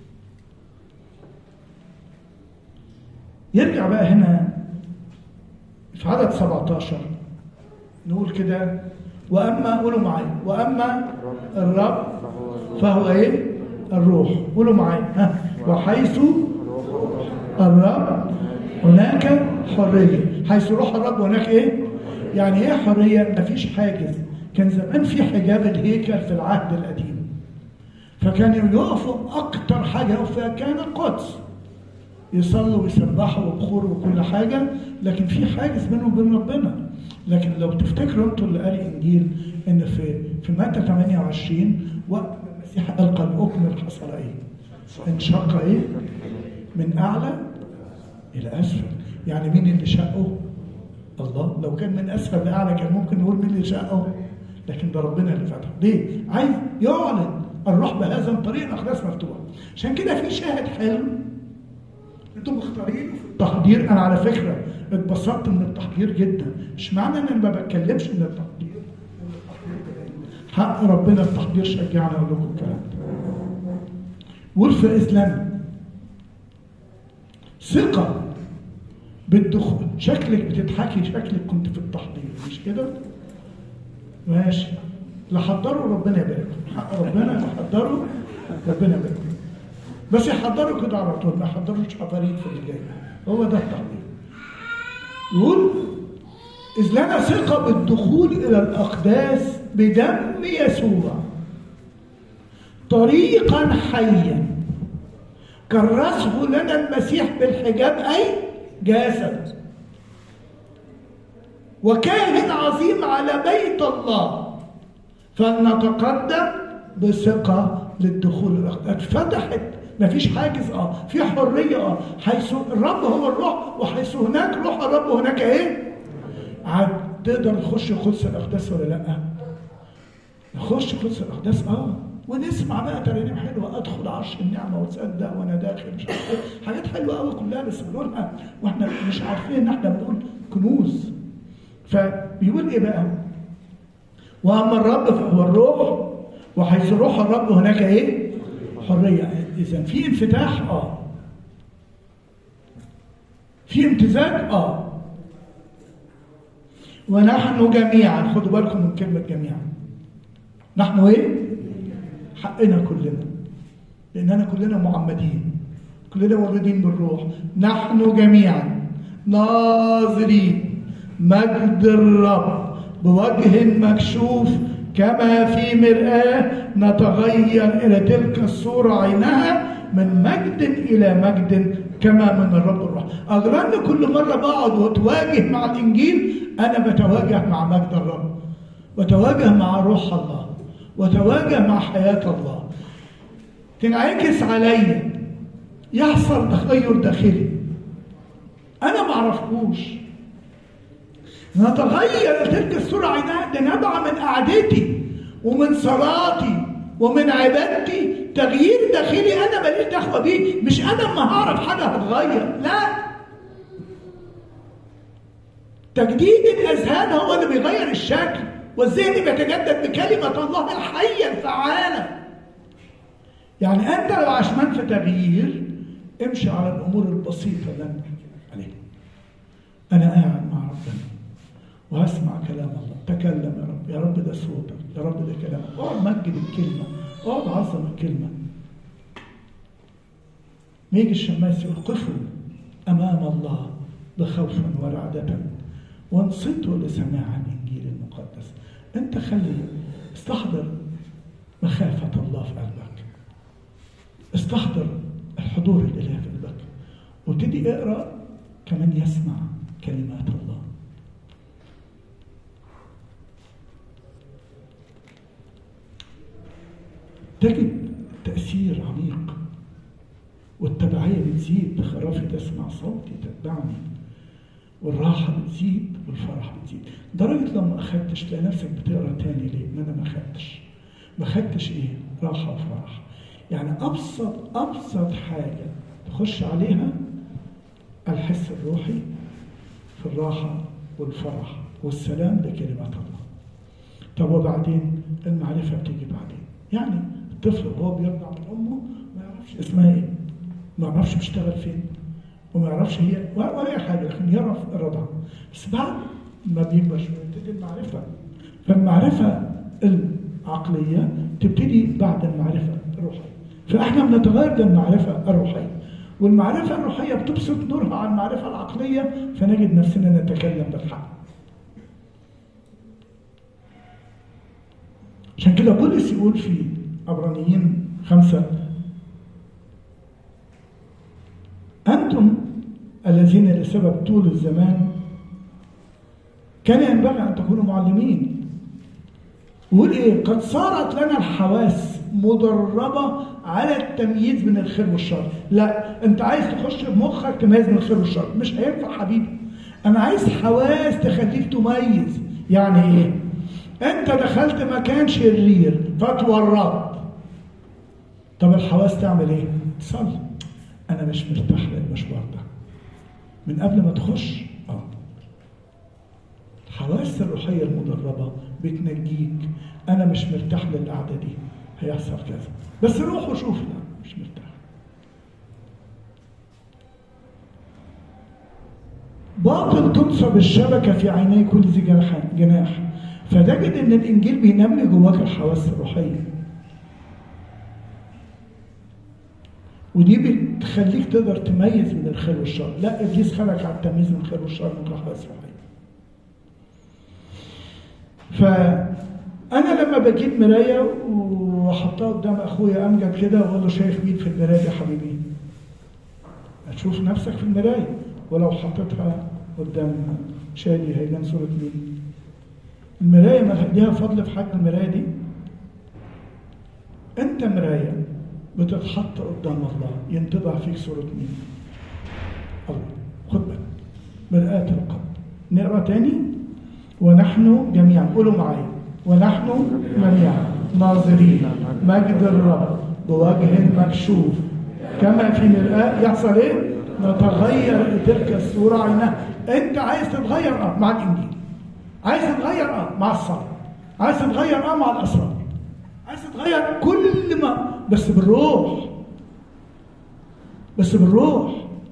يرجع بقى هنا في عدد 17 نقول كده واما قولوا معايا واما الرب فهو ايه الروح قولوا معايا ها وحيث الرب هناك حريه حيث روح الرب هناك ايه يعني ايه حريه مفيش حاجز كان زمان في حجاب الهيكل في العهد القديم فكانوا يقفوا اكتر حاجه يقفوا فيها كان القدس يصلوا ويسبحوا وبخور وكل حاجه لكن في حاجز بينهم وبين ربنا لكن لو تفتكروا انتوا اللي قال الانجيل ان في في متى 28 وقت المسيح قال قد اكمل حصل ايه؟ انشق ايه؟ من اعلى الى اسفل يعني مين اللي شقه؟ الله لو كان من اسفل لاعلى كان ممكن نقول مين اللي شقه؟ لكن ده ربنا اللي فتحه ليه؟ عايز يعلن الروح بهذا الطريق الاقداس مفتوحه عشان كده في شاهد حلو انتم مختارين في التحضير انا على فكره اتبسطت من التحضير جدا مش معنى ان انا ما بتكلمش من التحضير حق ربنا التحضير شجعنا اقول لكم الكلام ده ورثة اسلام ثقة بالدخول شكلك بتضحكي شكلك كنت في التحضير مش كده؟ ماشي لا حضروا ربنا يبارك حق ربنا لا حضروا ربنا يبارك بس يحضروا كده على طول ما يحضروش حفاريت في اللي جاي هو ده التحضير يقول إذ لنا ثقة بالدخول إلى الأقداس بدم يسوع طريقا حيا كرسه لنا المسيح بالحجاب أي جسد وكاهن عظيم على بيت الله فلنتقدم بثقة للدخول الأقداس اتفتحت مفيش حاجز اه في حريه اه حيث الرب هو الروح وحيث هناك روح الرب هناك ايه؟ عاد تقدر تخش قدس الاقداس ولا لا؟ نخش قدس الاقداس اه ونسمع بقى ترانيم حلوه ادخل عرش النعمه وتصدق وانا داخل مش عارف ايه حاجات حلوه قوي كلها بس بنقولها واحنا مش عارفين ان احنا بنقول كنوز فبيقول ايه بقى؟ واما الرب فهو الروح وحيث روح الرب هناك ايه؟ حريه اذا في انفتاح اه في امتزاج اه ونحن جميعا خدوا بالكم من كلمه جميعا نحن ايه حقنا كلنا لاننا كلنا معمدين كلنا مولودين بالروح نحن جميعا ناظرين مجد الرب بوجه مكشوف كما في مرآة نتغير إلى تلك الصورة عينها من مجد إلى مجد كما من الرب الروح أظن كل مرة بقعد وأتواجه مع الإنجيل أنا بتواجه مع مجد الرب وتواجه مع روح الله وتواجه مع حياة الله تنعكس عليا يحصل تغير داخلي أنا ما أعرفوش نتغير تلك الصورة عينها ده نبع من قعدتي ومن صلاتي ومن عبادتي تغيير داخلي انا ماليش دعوه بيه مش انا اما هعرف حاجه هتغير لا تجديد الاذهان هو اللي بيغير الشكل والذهن بيتجدد بكلمه الله الحيه الفعاله يعني انت لو عشمان في تغيير امشي على الامور البسيطه اللي انا بحكي عليها انا قاعد مع ربنا وهسمع كلام الله تكلم يا رب يا رب ده صوتك يا رب ده كلامك اقعد مجد الكلمه اقعد عظم الكلمه ما يجي الشماس يقول قفوا امام الله بخوف ورعدة وانصتوا لسماع الانجيل المبارك المقدس انت خلي استحضر مخافة الله في قلبك استحضر الحضور الإلهي في قلبك وابتدي اقرأ كمان يسمع كلمات الله تجد تأثير عميق والتبعية بتزيد خرافي تسمع صوتي تتبعني والراحة بتزيد والفرح بتزيد درجة لو ما أخدتش تلاقي نفسك بتقرا تاني ليه؟ ما أنا ما أخدتش ما أخدتش إيه؟ راحة وفرح يعني أبسط أبسط حاجة تخش عليها الحس الروحي في الراحة والفرح والسلام بكلمات الله طب وبعدين المعرفة بتيجي بعدين يعني الطفل وهو بيرضع من أمه ما يعرفش اسمها إيه ما يعرفش بيشتغل فين وما يعرفش هي ولا اي حاجه لكن يعرف الرضا بس بعد ما بيكبر شويه تبتدي المعرفه فالمعرفه العقليه تبتدي بعد المعرفه الروحيه فاحنا بنتغير للمعرفه الروحيه والمعرفه الروحيه بتبسط نورها على المعرفه العقليه فنجد نفسنا نتكلم بالحق عشان كده بولس يقول في عبرانيين خمسة أنتم الذين لسبب طول الزمان كان ينبغي أن تكونوا معلمين ويقول إيه قد صارت لنا الحواس مدربة على التمييز بين الخير والشر لا أنت عايز تخش بمخك تميز بين الخير والشر مش هينفع حبيبي أنا عايز حواس تخليك تميز يعني إيه أنت دخلت مكان شرير فتورطت طب الحواس تعمل إيه تصلي أنا مش مرتاح للمشوار ده من قبل ما تخش اه الحواس الروحيه المدربه بتنجيك انا مش مرتاح للقعده دي هيحصل كذا بس روح وشوف لا مش مرتاح باطل تنصب الشبكه في عيني كل ذي جناح فتجد ان الانجيل بينمي جواك الحواس الروحيه ودي بتخليك تقدر تميز من الخير والشر لا ابليس خلق على التمييز من الخير والشر من الحواس الروحيه فانا لما بجيب مرايه واحطها قدام اخويا امجد كده واقول له شايف مين في المرايه يا حبيبي هتشوف نفسك في المرايه ولو حطيتها قدام شادي هيبان صوره مين المرايه ما ليها فضل في حجم المرايه دي انت مرايه بتتحط قدام الله ينطبع فيك صورة مين؟ الله خد بالك مرآة القلب نقرا تاني ونحن جميعا قولوا معايا ونحن جميعا ناظرين مجد الرب بوجه مكشوف كما في مرآة يحصل ايه؟ نتغير تلك الصورة عينها انت عايز تتغير اه مع الانجيل عايز تتغير اه مع الصلاة عايز تتغير اه مع الاسرار عايز تتغير كل ما بس بالروح بس بالروح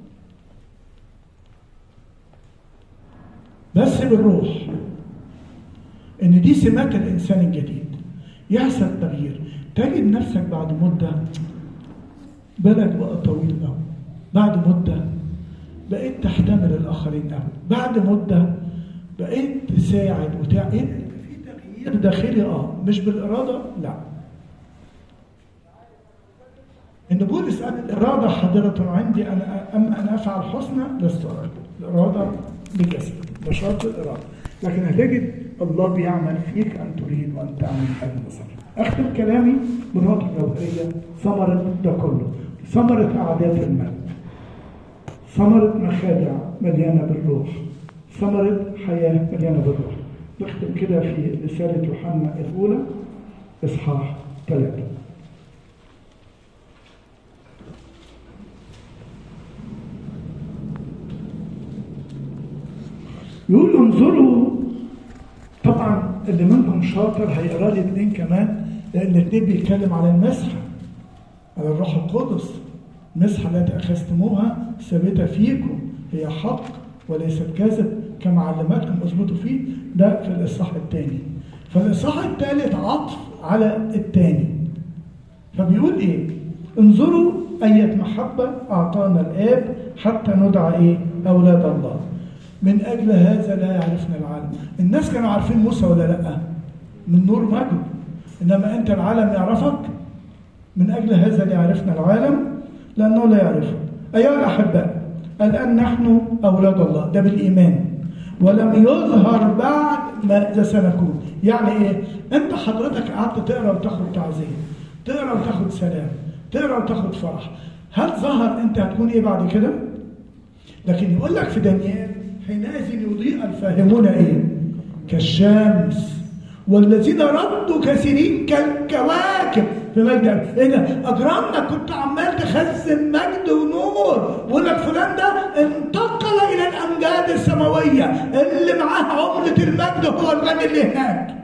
بس بالروح ان دي سمات الانسان الجديد يحصل تغيير تجد نفسك بعد مده بالك بقى طويل قوي بعد مده بقيت تحتمل الاخرين قوي بعد مده بقيت تساعد وتع ايه في تغيير داخلي اه مش بالاراده لا ان بولس قال الاراده حاضره عندي انا اما ان افعل حسنى لست ارى الاراده بالجسد بشرط الاراده لكن هتجد الله بيعمل فيك ان تريد وان تعمل هذا البصر اختم كلامي بنقطه جوهريه ثمره ده كله ثمره اعداد المال ثمره مخادع مليانه بالروح ثمره حياه مليانه بالروح نختم كده في رساله يوحنا الاولى اصحاح ثلاثه يقول انظروا طبعا اللي منكم شاطر هيقرا لي اثنين كمان لان الاثنين بيتكلم على المسحه على الروح القدس المسحه التي اخذتموها ثابته فيكم هي حق وليست كذب كما علمتكم اثبتوا فيه ده في الاصحاح الثاني فالاصحاح الثالث عطف على الثاني فبيقول ايه انظروا أية محبة أعطانا الآب حتى ندعى إيه؟ أولاد الله من اجل هذا لا يعرفنا العالم الناس كانوا عارفين موسى ولا لا من نور مجد انما انت العالم يعرفك من اجل هذا لا يعرفنا العالم لانه لا يعرفه ايها الاحباء الان نحن اولاد الله ده بالايمان ولم يظهر بعد ماذا سنكون يعني ايه انت حضرتك قعدت تقرا وتاخد تعزيه تقرا وتاخد سلام تقرا وتاخد فرح هل ظهر انت هتكون ايه بعد كده لكن يقول لك في دانيال حينئذ يضيء الفاهمون ايه كالشمس والذين ردوا كثيرين كالكواكب في مجد ايه ده اجرامنا كنت عمال تخزن مجد ونور ويقول لك فلان ده انتقل الى الامجاد السماويه اللي معاه عمله المجد هو الغني اللي هناك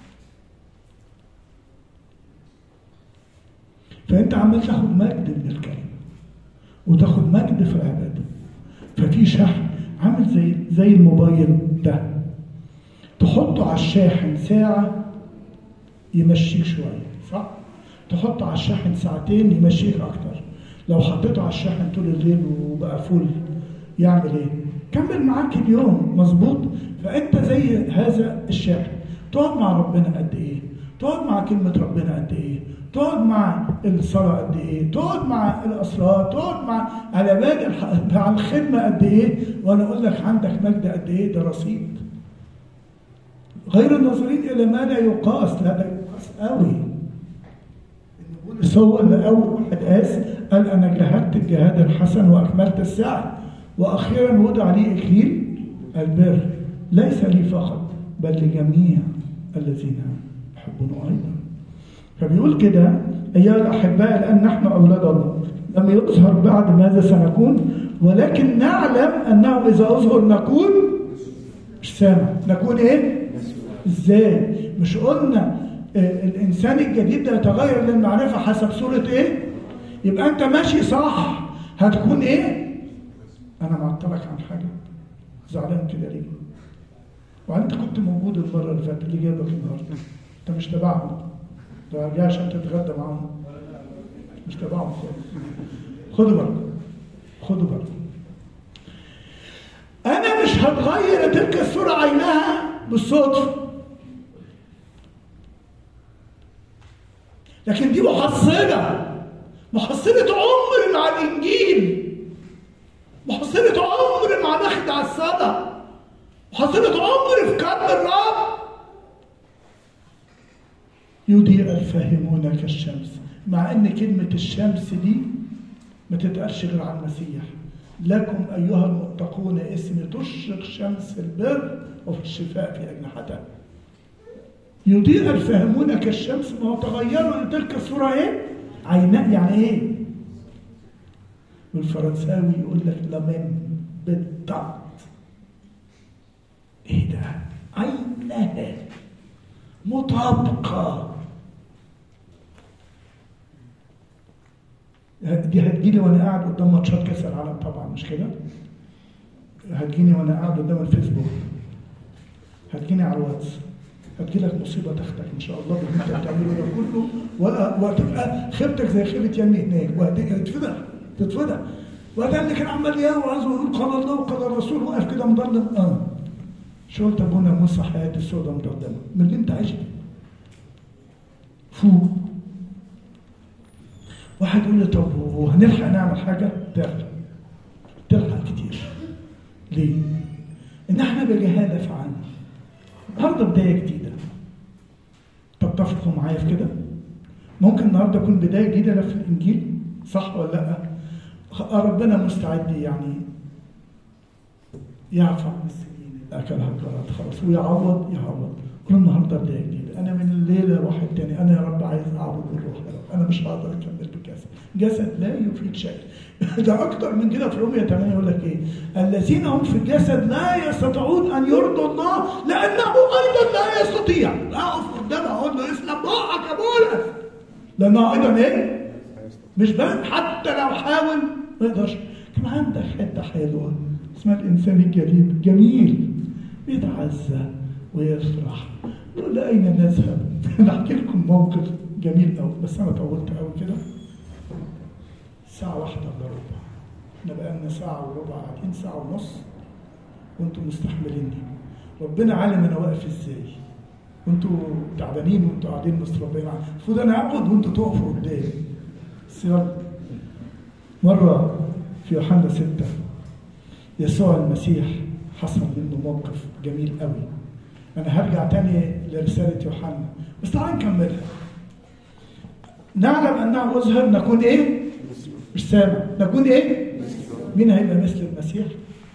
فانت عمال تاخد مجد من الكلمه وتاخد مجد في العباده ففي شحن عامل زي زي الموبايل ده تحطه على الشاحن ساعة يمشيك شوية صح؟ تحطه على الشاحن ساعتين يمشيك أكتر لو حطيته على الشاحن طول الليل وبقى فل يعمل إيه؟ كمل معاك اليوم مظبوط فأنت زي هذا الشاحن تقعد مع ربنا قد إيه؟ تقعد مع كلمة ربنا قد إيه؟ تقعد مع الصلاة قد إيه؟ تقعد مع الأسرار، تقعد مع على بال مع الخدمة قد إيه؟ وأنا أقول لك عندك مجد قد إيه؟ ده رصيد. غير الناظرين إلى ما لا يقاس، لا ده يقاس قوي. بولس هو اللي أول واحد قاس قال أنا جاهدت الجهاد الحسن وأكملت السعي وأخيرا وضع لي إكليل البر ليس لي فقط بل لجميع الذين يحبونه أيضا. فبيقول كده أيها الأحباء الآن نحن أولاد الله لم يظهر بعد ماذا سنكون ولكن نعلم أنه إذا أظهر نكون مش سامع نكون إيه؟ إزاي؟ مش قلنا آه الإنسان الجديد ده يتغير للمعرفة حسب صورة إيه؟ يبقى أنت ماشي صح هتكون إيه؟ أنا معطلك عن حاجة زعلان كده ليه؟ وأنت كنت موجود المرة اللي فاتت اللي جابك النهارده أنت مش تبعهم ده جاي عشان تتغدى معاهم مش تبعهم خالص خدوا بالكم خدوا بالكم انا مش هتغير تلك الصوره عينها بالصدفه لكن دي محصله محصله عمر مع الانجيل محصله عمر مع مخدع الصلاه محصله عمر في قلب الرب يضيء الفاهمون كالشمس مع ان كلمة الشمس دي ما تتقالش غير عن المسيح لكم أيها المتقون اسم تشرق شمس البر وفي الشفاء في أجنحتها يضيء الفاهمون كالشمس ما هو تغيروا لتلك الصورة ايه؟ عيناء يعني ايه؟ بالفرنساوي يقول لك لمن بالضبط ايه ده؟ عينها مطابقة دي هتجيلي وانا قاعد قدام ماتشات كاس العالم طبعا مش كده؟ هتجيني وانا قاعد قدام الفيسبوك هتجيني على الواتس هتجيلك مصيبه تاخدك ان شاء الله باللي انت بتعمله ده كله ولا وهتبقى خيبتك زي خيبه يمي هناك وهتتفضح تتفضح وده اللي كان عمال يوعظ ويقول قال الله وقال الرسول واقف كده مضلم اه شو قلت ابونا موسى حياتي السوداء مضلمه من اللي انت عشت فوق واحد يقول لي طب وهنلحق نعمل حاجه تلحق تلحق كتير ليه؟ ان احنا بجهاله فعلنا النهارده بدايه جديده تتفقوا معايا في كده؟ ممكن النهارده تكون بدايه جديده في الانجيل صح ولا لا؟ ربنا مستعد يعني يعفو عن السنين اللي اكلها الجراد خلاص ويعوض يعوض كل النهارده بدايه جديده انا من الليله واحد تاني انا يا رب عايز اعبد بالروح يا رب انا مش هقدر اكمل بالجسد جسد لا يفيد شيء ده اكتر من كده في رومية 8 يقول لك ايه الذين هم في الجسد لا يستطيعون ان يرضوا الله لانه ايضا لا يستطيع لا اقف قدامه اقول له اسلم روحك يا بولس لانه ايضا ايه مش بس حتى لو حاول ما يقدرش كان عندك حته حلوه اسمها الانسان الجديد جميل بيتعزى ويفرح يقول اين نذهب؟ انا احكي لكم موقف جميل قوي بس انا طولت قوي كده ساعة واحدة الا ربع احنا بقالنا ساعة وربع قاعدين ساعة ونص وانتم مستحمليني ربنا عالم انا واقف ازاي وانتوا تعبانين وانتوا قاعدين مستربين المفروض انا اقعد وانتوا تقفوا قدامي بس يلا مره في يوحنا ستة يسوع المسيح حصل منه موقف جميل قوي انا هرجع تاني لرساله يوحنا بس تعالى نكملها نعلم انه اظهر نكون ايه مش سامع نكون ايه مين هيبقى مثل المسيح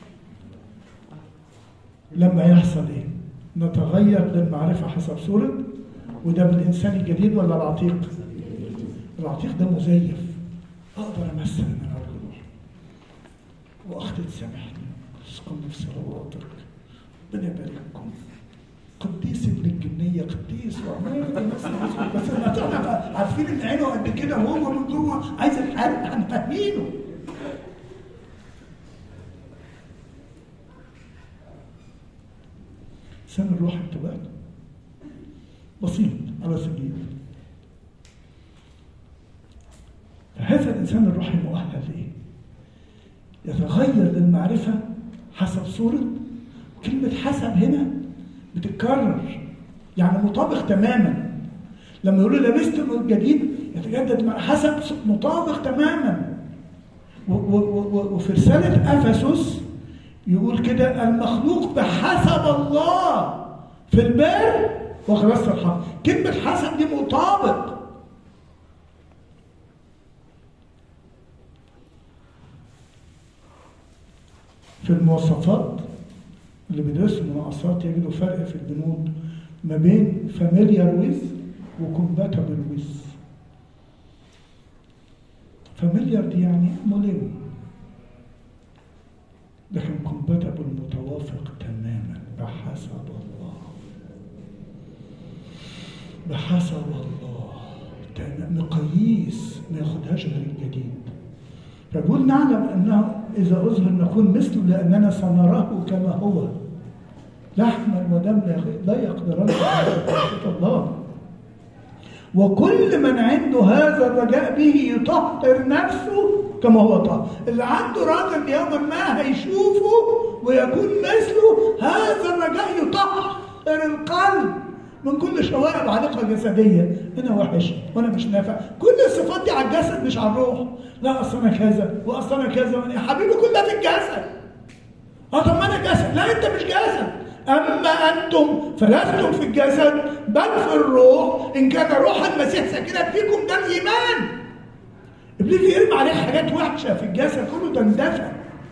لما يحصل ايه نتغير للمعرفه حسب صوره وده بالانسان الجديد ولا العتيق العتيق ده مزيف اقدر امثل من الروح واختي تسامحني اسكن في صلواتك ربنا يبارككم قديس ابن الجنيه قديس وعمال بس بس احنا عارفين ان عينه قد كده وهو من جوه عايز الحرق احنا فاهمينه لسان الروح انتباه بسيط على سبيل فهذا الانسان الروحي مؤهل ايه؟ يتغير للمعرفه حسب صوره كلمه حسب هنا بتتكرر يعني مطابق تماما لما يقولوا لبستم الجديد يتجدد مع حسب مطابق تماما وفي رسالة أفسس يقول كده المخلوق بحسب الله في البر وخلاص الحق كلمة حسب دي مطابق في المواصفات اللي بيدرسوا المناقصات يجدوا فرق في البنود ما بين فاميليار ويز وكومباتبل ويز فاميليار دي يعني ملم لكن كومباتبل متوافق تماما بحسب الله بحسب الله مقاييس ما ياخدهاش غير الجديد فبقول نعلم انه اذا اظهر نكون مثله لاننا سنراه كما هو لحما ودما لا يقدران على الله وكل من عنده هذا الرجاء به يطهر نفسه كما هو طاهر اللي عنده راجل يوما ما هيشوفه ويكون مثله هذا الرجاء يطهر القلب من كل شوائب عالقة جسدية أنا وحش وأنا مش نافع كل الصفات دي على الجسد مش على الروح لا أصل أنا كذا وأصل أنا كذا يا حبيبي كلها في الجسد أه طب ما أنا جسد لا أنت مش جسد أما أنتم فلستم في الجسد بل في الروح إن كان روح المسيح ساكنا فيكم ده الإيمان إبليس يرمي عليه حاجات وحشة في الجسد كله ده اندفع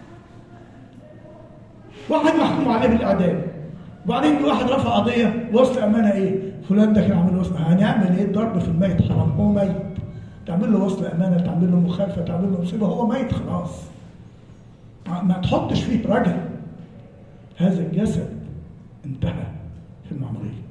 واحد محكوم عليه بالإعدام وبعدين واحد رفع قضية وصل أمانة إيه؟ فلان ده كان عامل وصل هنعمل إيه؟ الضرب في الميت حرام هو ميت تعمل له وصل أمانة تعمل له مخالفة تعمل له مصيبة هو ميت خلاص ما تحطش فيه رجل هذا الجسد انتهى في المعمودية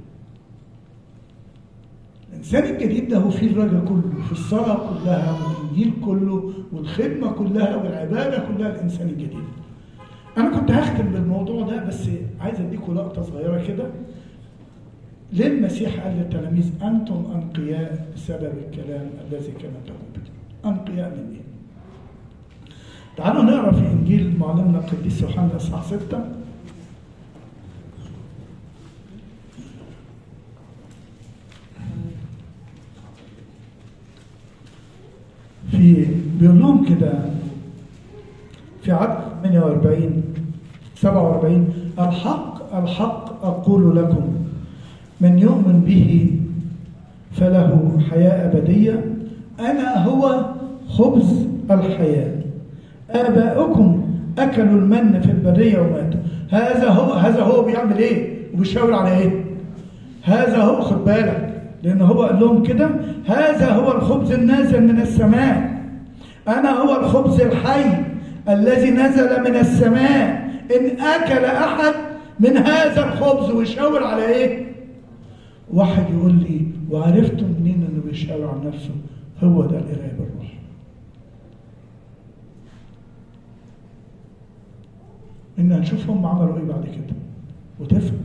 الإنسان الجديد ده هو فيه الرجل كله في الصلاة كلها والإنجيل كله والخدمة كلها والعبادة كلها الإنسان الجديد أنا كنت هختم بالموضوع ده بس عايز أديكم لقطة صغيرة كده ليه المسيح قال للتلاميذ أنتم أنقياء بسبب الكلام الذي كلمتكم به أنقياء من إيه؟ تعالوا نقرا في إنجيل معلمنا القديس يوحنا إصحاح 6 في بيقول لهم كده في عدد 48 47 الحق الحق أقول لكم من يؤمن به فله حياة أبدية أنا هو خبز الحياة آباؤكم أكلوا المن في البرية وماتوا هذا هو هذا هو بيعمل إيه؟ وبيشاور على إيه؟ هذا هو خد بالك لأن هو قال لهم كده هذا هو الخبز النازل من السماء أنا هو الخبز الحي الذي نزل من السماء إن أكل أحد من هذا الخبز ويشاور على إيه؟ واحد يقول لي وعرفتم منين إنه بيشاور على نفسه؟ هو ده القراية بالروح. إن هنشوفهم عملوا إيه بعد كده وتفهم.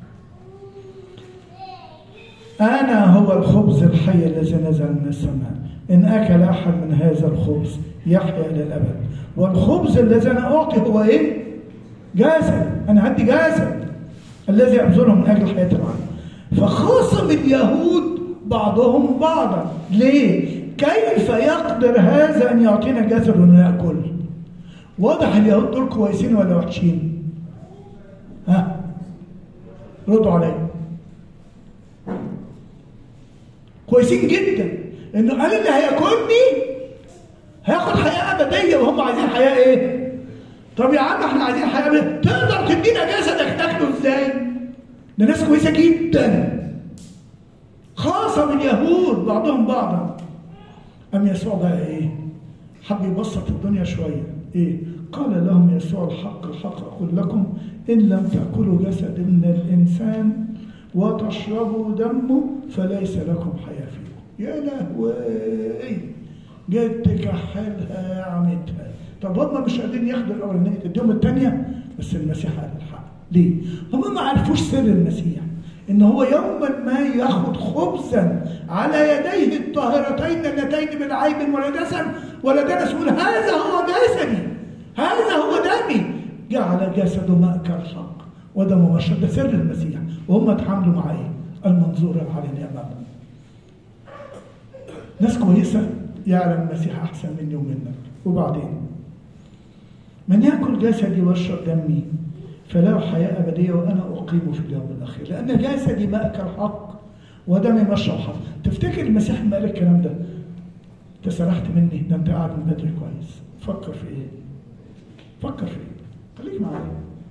أنا هو الخبز الحي الذي نزل من السماء إن أكل أحد من هذا الخبز يحيا إلى الأبد والخبز الذي أنا أعطي هو إيه؟ جسد انا هدي جسد الذي ابذله من اجل حياه العالم فخاصم اليهود بعضهم بعضا ليه كيف يقدر هذا ان يعطينا جسد وناكل واضح اليهود دول كويسين ولا وحشين ها ردوا عليا كويسين جدا انه قال اللي هياكلني هياخد حياه ابديه وهم عايزين حياه ايه طب يا عم احنا عايزين حياه ابديه تقدر تدينا جسدك تاكله ازاي ده ناس كويسه جدا خاصم اليهود بعضهم بعضا ام يسوع بقى ايه حب يبسط الدنيا شويه ايه قال لهم يسوع الحق الحق اقول لكم ان لم تاكلوا جسد من الانسان وتشربوا دمه فليس لكم حياه فيه يا لهوي جيت تكحلها يا عمتها طب هم مش قادرين ياخدوا الاولانيه تديهم الثانيه بس المسيح قال الحق ليه؟ هم ما عرفوش سر المسيح ان هو يوما ما ياخد خبزا على يديه الطاهرتين اللتين بلا عيب ولا دسم ولا دنس يقول هذا هو جسدي هذا هو دمي جعل جسده مأكل حق ودمه مشرب ده سر المسيح وهم اتعاملوا مع ايه؟ المنظور العلني امامهم ناس كويسه يعلم المسيح احسن مني ومنك وبعدين من ياكل جسدي ويشرب دمي فله حياه ابديه وانا اقيمه في اليوم الاخير لان جسدي ماكل حق ودمي مشرب حق تفتكر المسيح ما قال الكلام ده انت سرحت مني ده انت قاعد من بدري كويس فكر في ايه فكر في ايه خليك معايا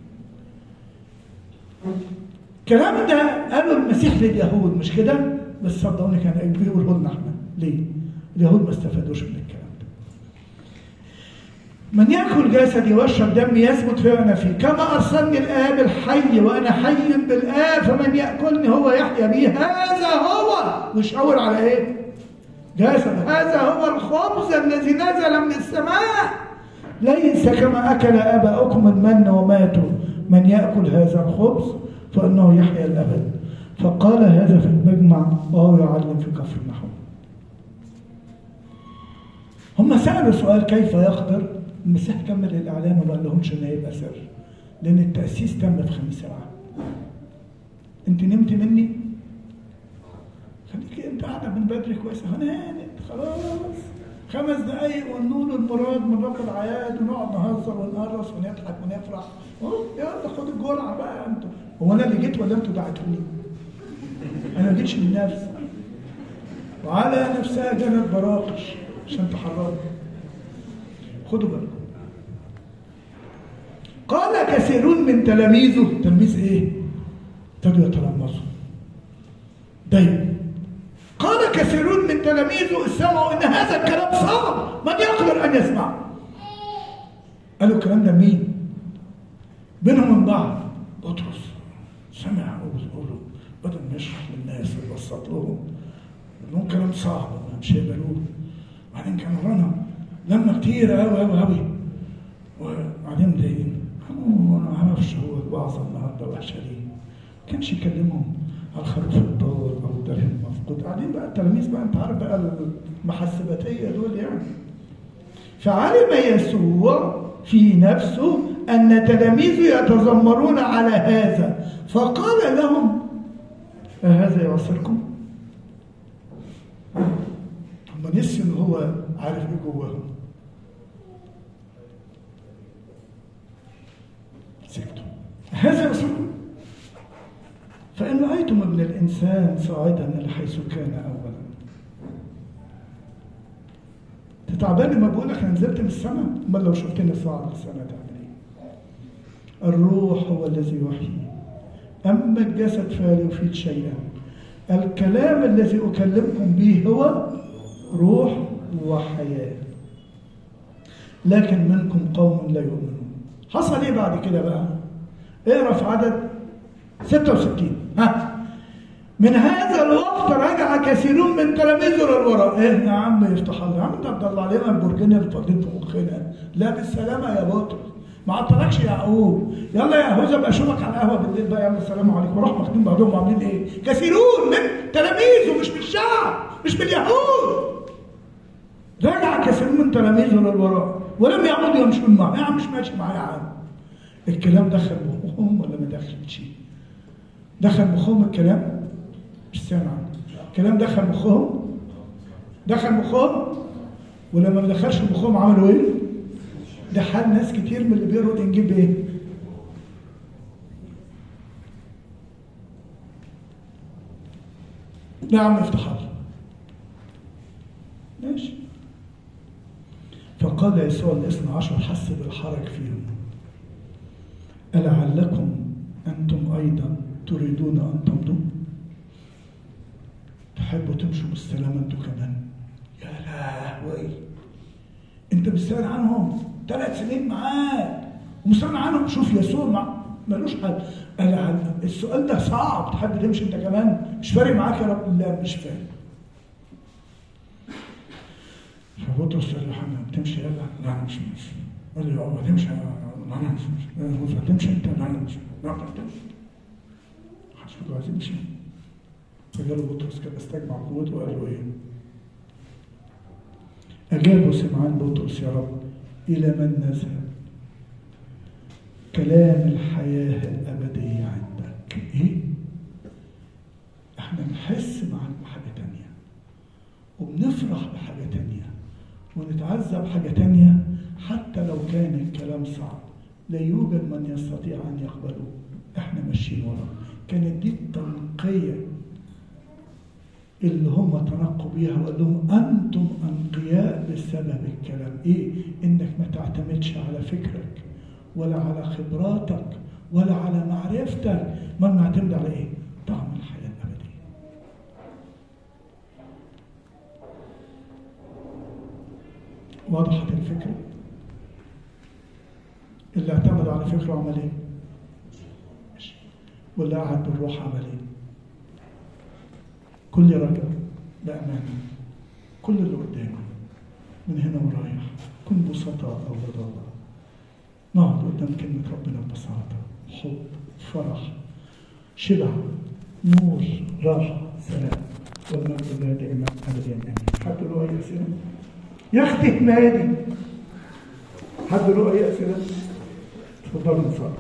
الكلام ده قاله المسيح لليهود مش كده بس صدقوني كان بيقوله لنا احنا ليه اليهود ما استفادوش من الكلام ده من ياكل جسدي ويشرب دمي يثبت في وانا فيه كما ارسلني الاب الحي وانا حي بالاب فمن ياكلني هو يحيا بي هذا هو ويشاور على ايه جسد هذا هو الخبز الذي نزل من السماء ليس كما اكل اباؤكم المن وماتوا من ياكل هذا الخبز فانه يحيا الابد فقال هذا في المجمع وهو يعلم في كفر النحو هم سألوا سؤال كيف يقدر المسيح كمل الإعلان وما قال لهمش إن هيبقى سر لأن التأسيس تم في خميس العام أنت نمت مني؟ خليكي أنت قاعدة من بدري كويسة هنامت خلاص خمس دقايق ونقول المراد من رب العياد ونقعد نهزر ونقرص ونضحك ونفرح يلا خد الجرعة بقى أنتوا هو أنا اللي جيت ولا أنتوا دعيتوني؟ أنا ما جيتش من نفسي وعلى نفسها جنت براقش عشان تحرروا خدوا بالكم قال كثيرون من تلاميذه تلميذ ايه ابتدوا يتلمذوا دايما قال كثيرون من تلاميذه سمعوا ان هذا الكلام صعب من يقدر ان يسمع قالوا الكلام ده مين بينهم من بعض بطرس سمع ويقولوا بدل ما يشرح للناس ويبسط لهم لهم كلام صعب مش هيقبلوه وبعدين كان ورانا لما كتير قوي قوي قوي وبعدين مضايقين ما اعرفش هو الوعظه النهارده وحشه ليه ما كانش يكلمهم على الخروف الضال او الدرهم المفقود قاعدين بقى التلاميذ بقى انت عارف بقى المحسباتيه دول يعني فعلم يسوع في نفسه ان تلاميذه يتذمرون على هذا فقال لهم أهذا يعصركم؟ هم نسيوا ان هو عارف ايه جواهم سكتوا هذا يعصركم فإن رأيتم ابن الإنسان صاعدا إلى حيث كان أولا تعبان لما بقول لك انا نزلت من السماء امال لو شفتني صاعد السماء تعمل ايه؟ الروح هو الذي يحيي اما الجسد فلا يفيد شيئا الكلام الذي اكلمكم به هو روح وحياه لكن منكم قوم لا يؤمنون حصل ايه بعد كده بقى؟ اقرا في عدد 66 ها من هذا الوقت رجع كثيرون من تلاميذه للوراء ايه يا عم يفتح الله يا عم ده طلع علينا البرجين اللي فاضلين في مخنا لا بالسلامه يا بطرس ما عطلكش يعقوب يلا يا هوزه بقى اشوفك على القهوه بالليل بقى يلا السلام عليكم وراح واخدين بعضهم عاملين ايه؟ كثيرون من تلاميذه مش من الشعب مش من اليهود رجع كثيرون من تلاميذه للوراء ولم يعودوا يمشون معه يا عم مش ماشي معاه يا عم الكلام دخل مخهم ولا ما دخلش دخل مخهم الكلام مش سامع الكلام دخل مخهم دخل مخهم ولما ما دخلش مخهم عملوا ايه ده حال ناس كتير من اللي بيقروا الانجيل بايه نعم افتح الله ماشي فقال يسوع الاثنى عشر حس بالحرج فيهم ألعلكم أنتم أيضا تريدون أن تمضوا تحبوا تمشوا بالسلامة أنتم كمان يا لهوي أنت مستغني عنهم ثلاث سنين معاك ومستغني عنهم شوف يسوع مع ملوش حل ألعل السؤال ده صعب تحب تمشي أنت كمان مش فارق معاك يا رب لا مش فارق فبطرس قال له حنا بتمشي يلا لا انا مش ماشي قال له هو هتمشي لا انا مش ماشي هو هتمشي انت لا انا مش لا انت هتمشي حسبته عايز يمشي فقال له بطرس كده استجمع قوته وقال له ايه أجابه سمعان بطرس يا رب إلى من نذهب كلام الحياة الأبدية عندك إيه؟ إحنا نحس معاك بحاجة تانية وبنفرح بحاجة تانية ونتعزى بحاجة تانية حتى لو كان الكلام صعب لا يوجد من يستطيع أن يقبله احنا ماشيين وراه كانت دي التنقية اللي هم تنقوا بيها وقال لهم أنتم أنقياء بسبب الكلام إيه؟ إنك ما تعتمدش على فكرك ولا على خبراتك ولا على معرفتك ما نعتمد على إيه؟ طعم الحياة الأبدية وضحت الفكرة اللي اعتمد على فكره عمل ايه واللي قعد بالروح عمل ايه كل رجل بأمانة كل اللي قدامه من هنا ورايح كن بسطاء أولاد الله نقعد قدام كلمة ربنا ببساطة حب فرح شبع نور راحة سلام والمجد لله دائما أبدا آمين حد له أي أسئلة؟ يا أختي مالي حد له أي أسئلة؟ تفضلوا نصلي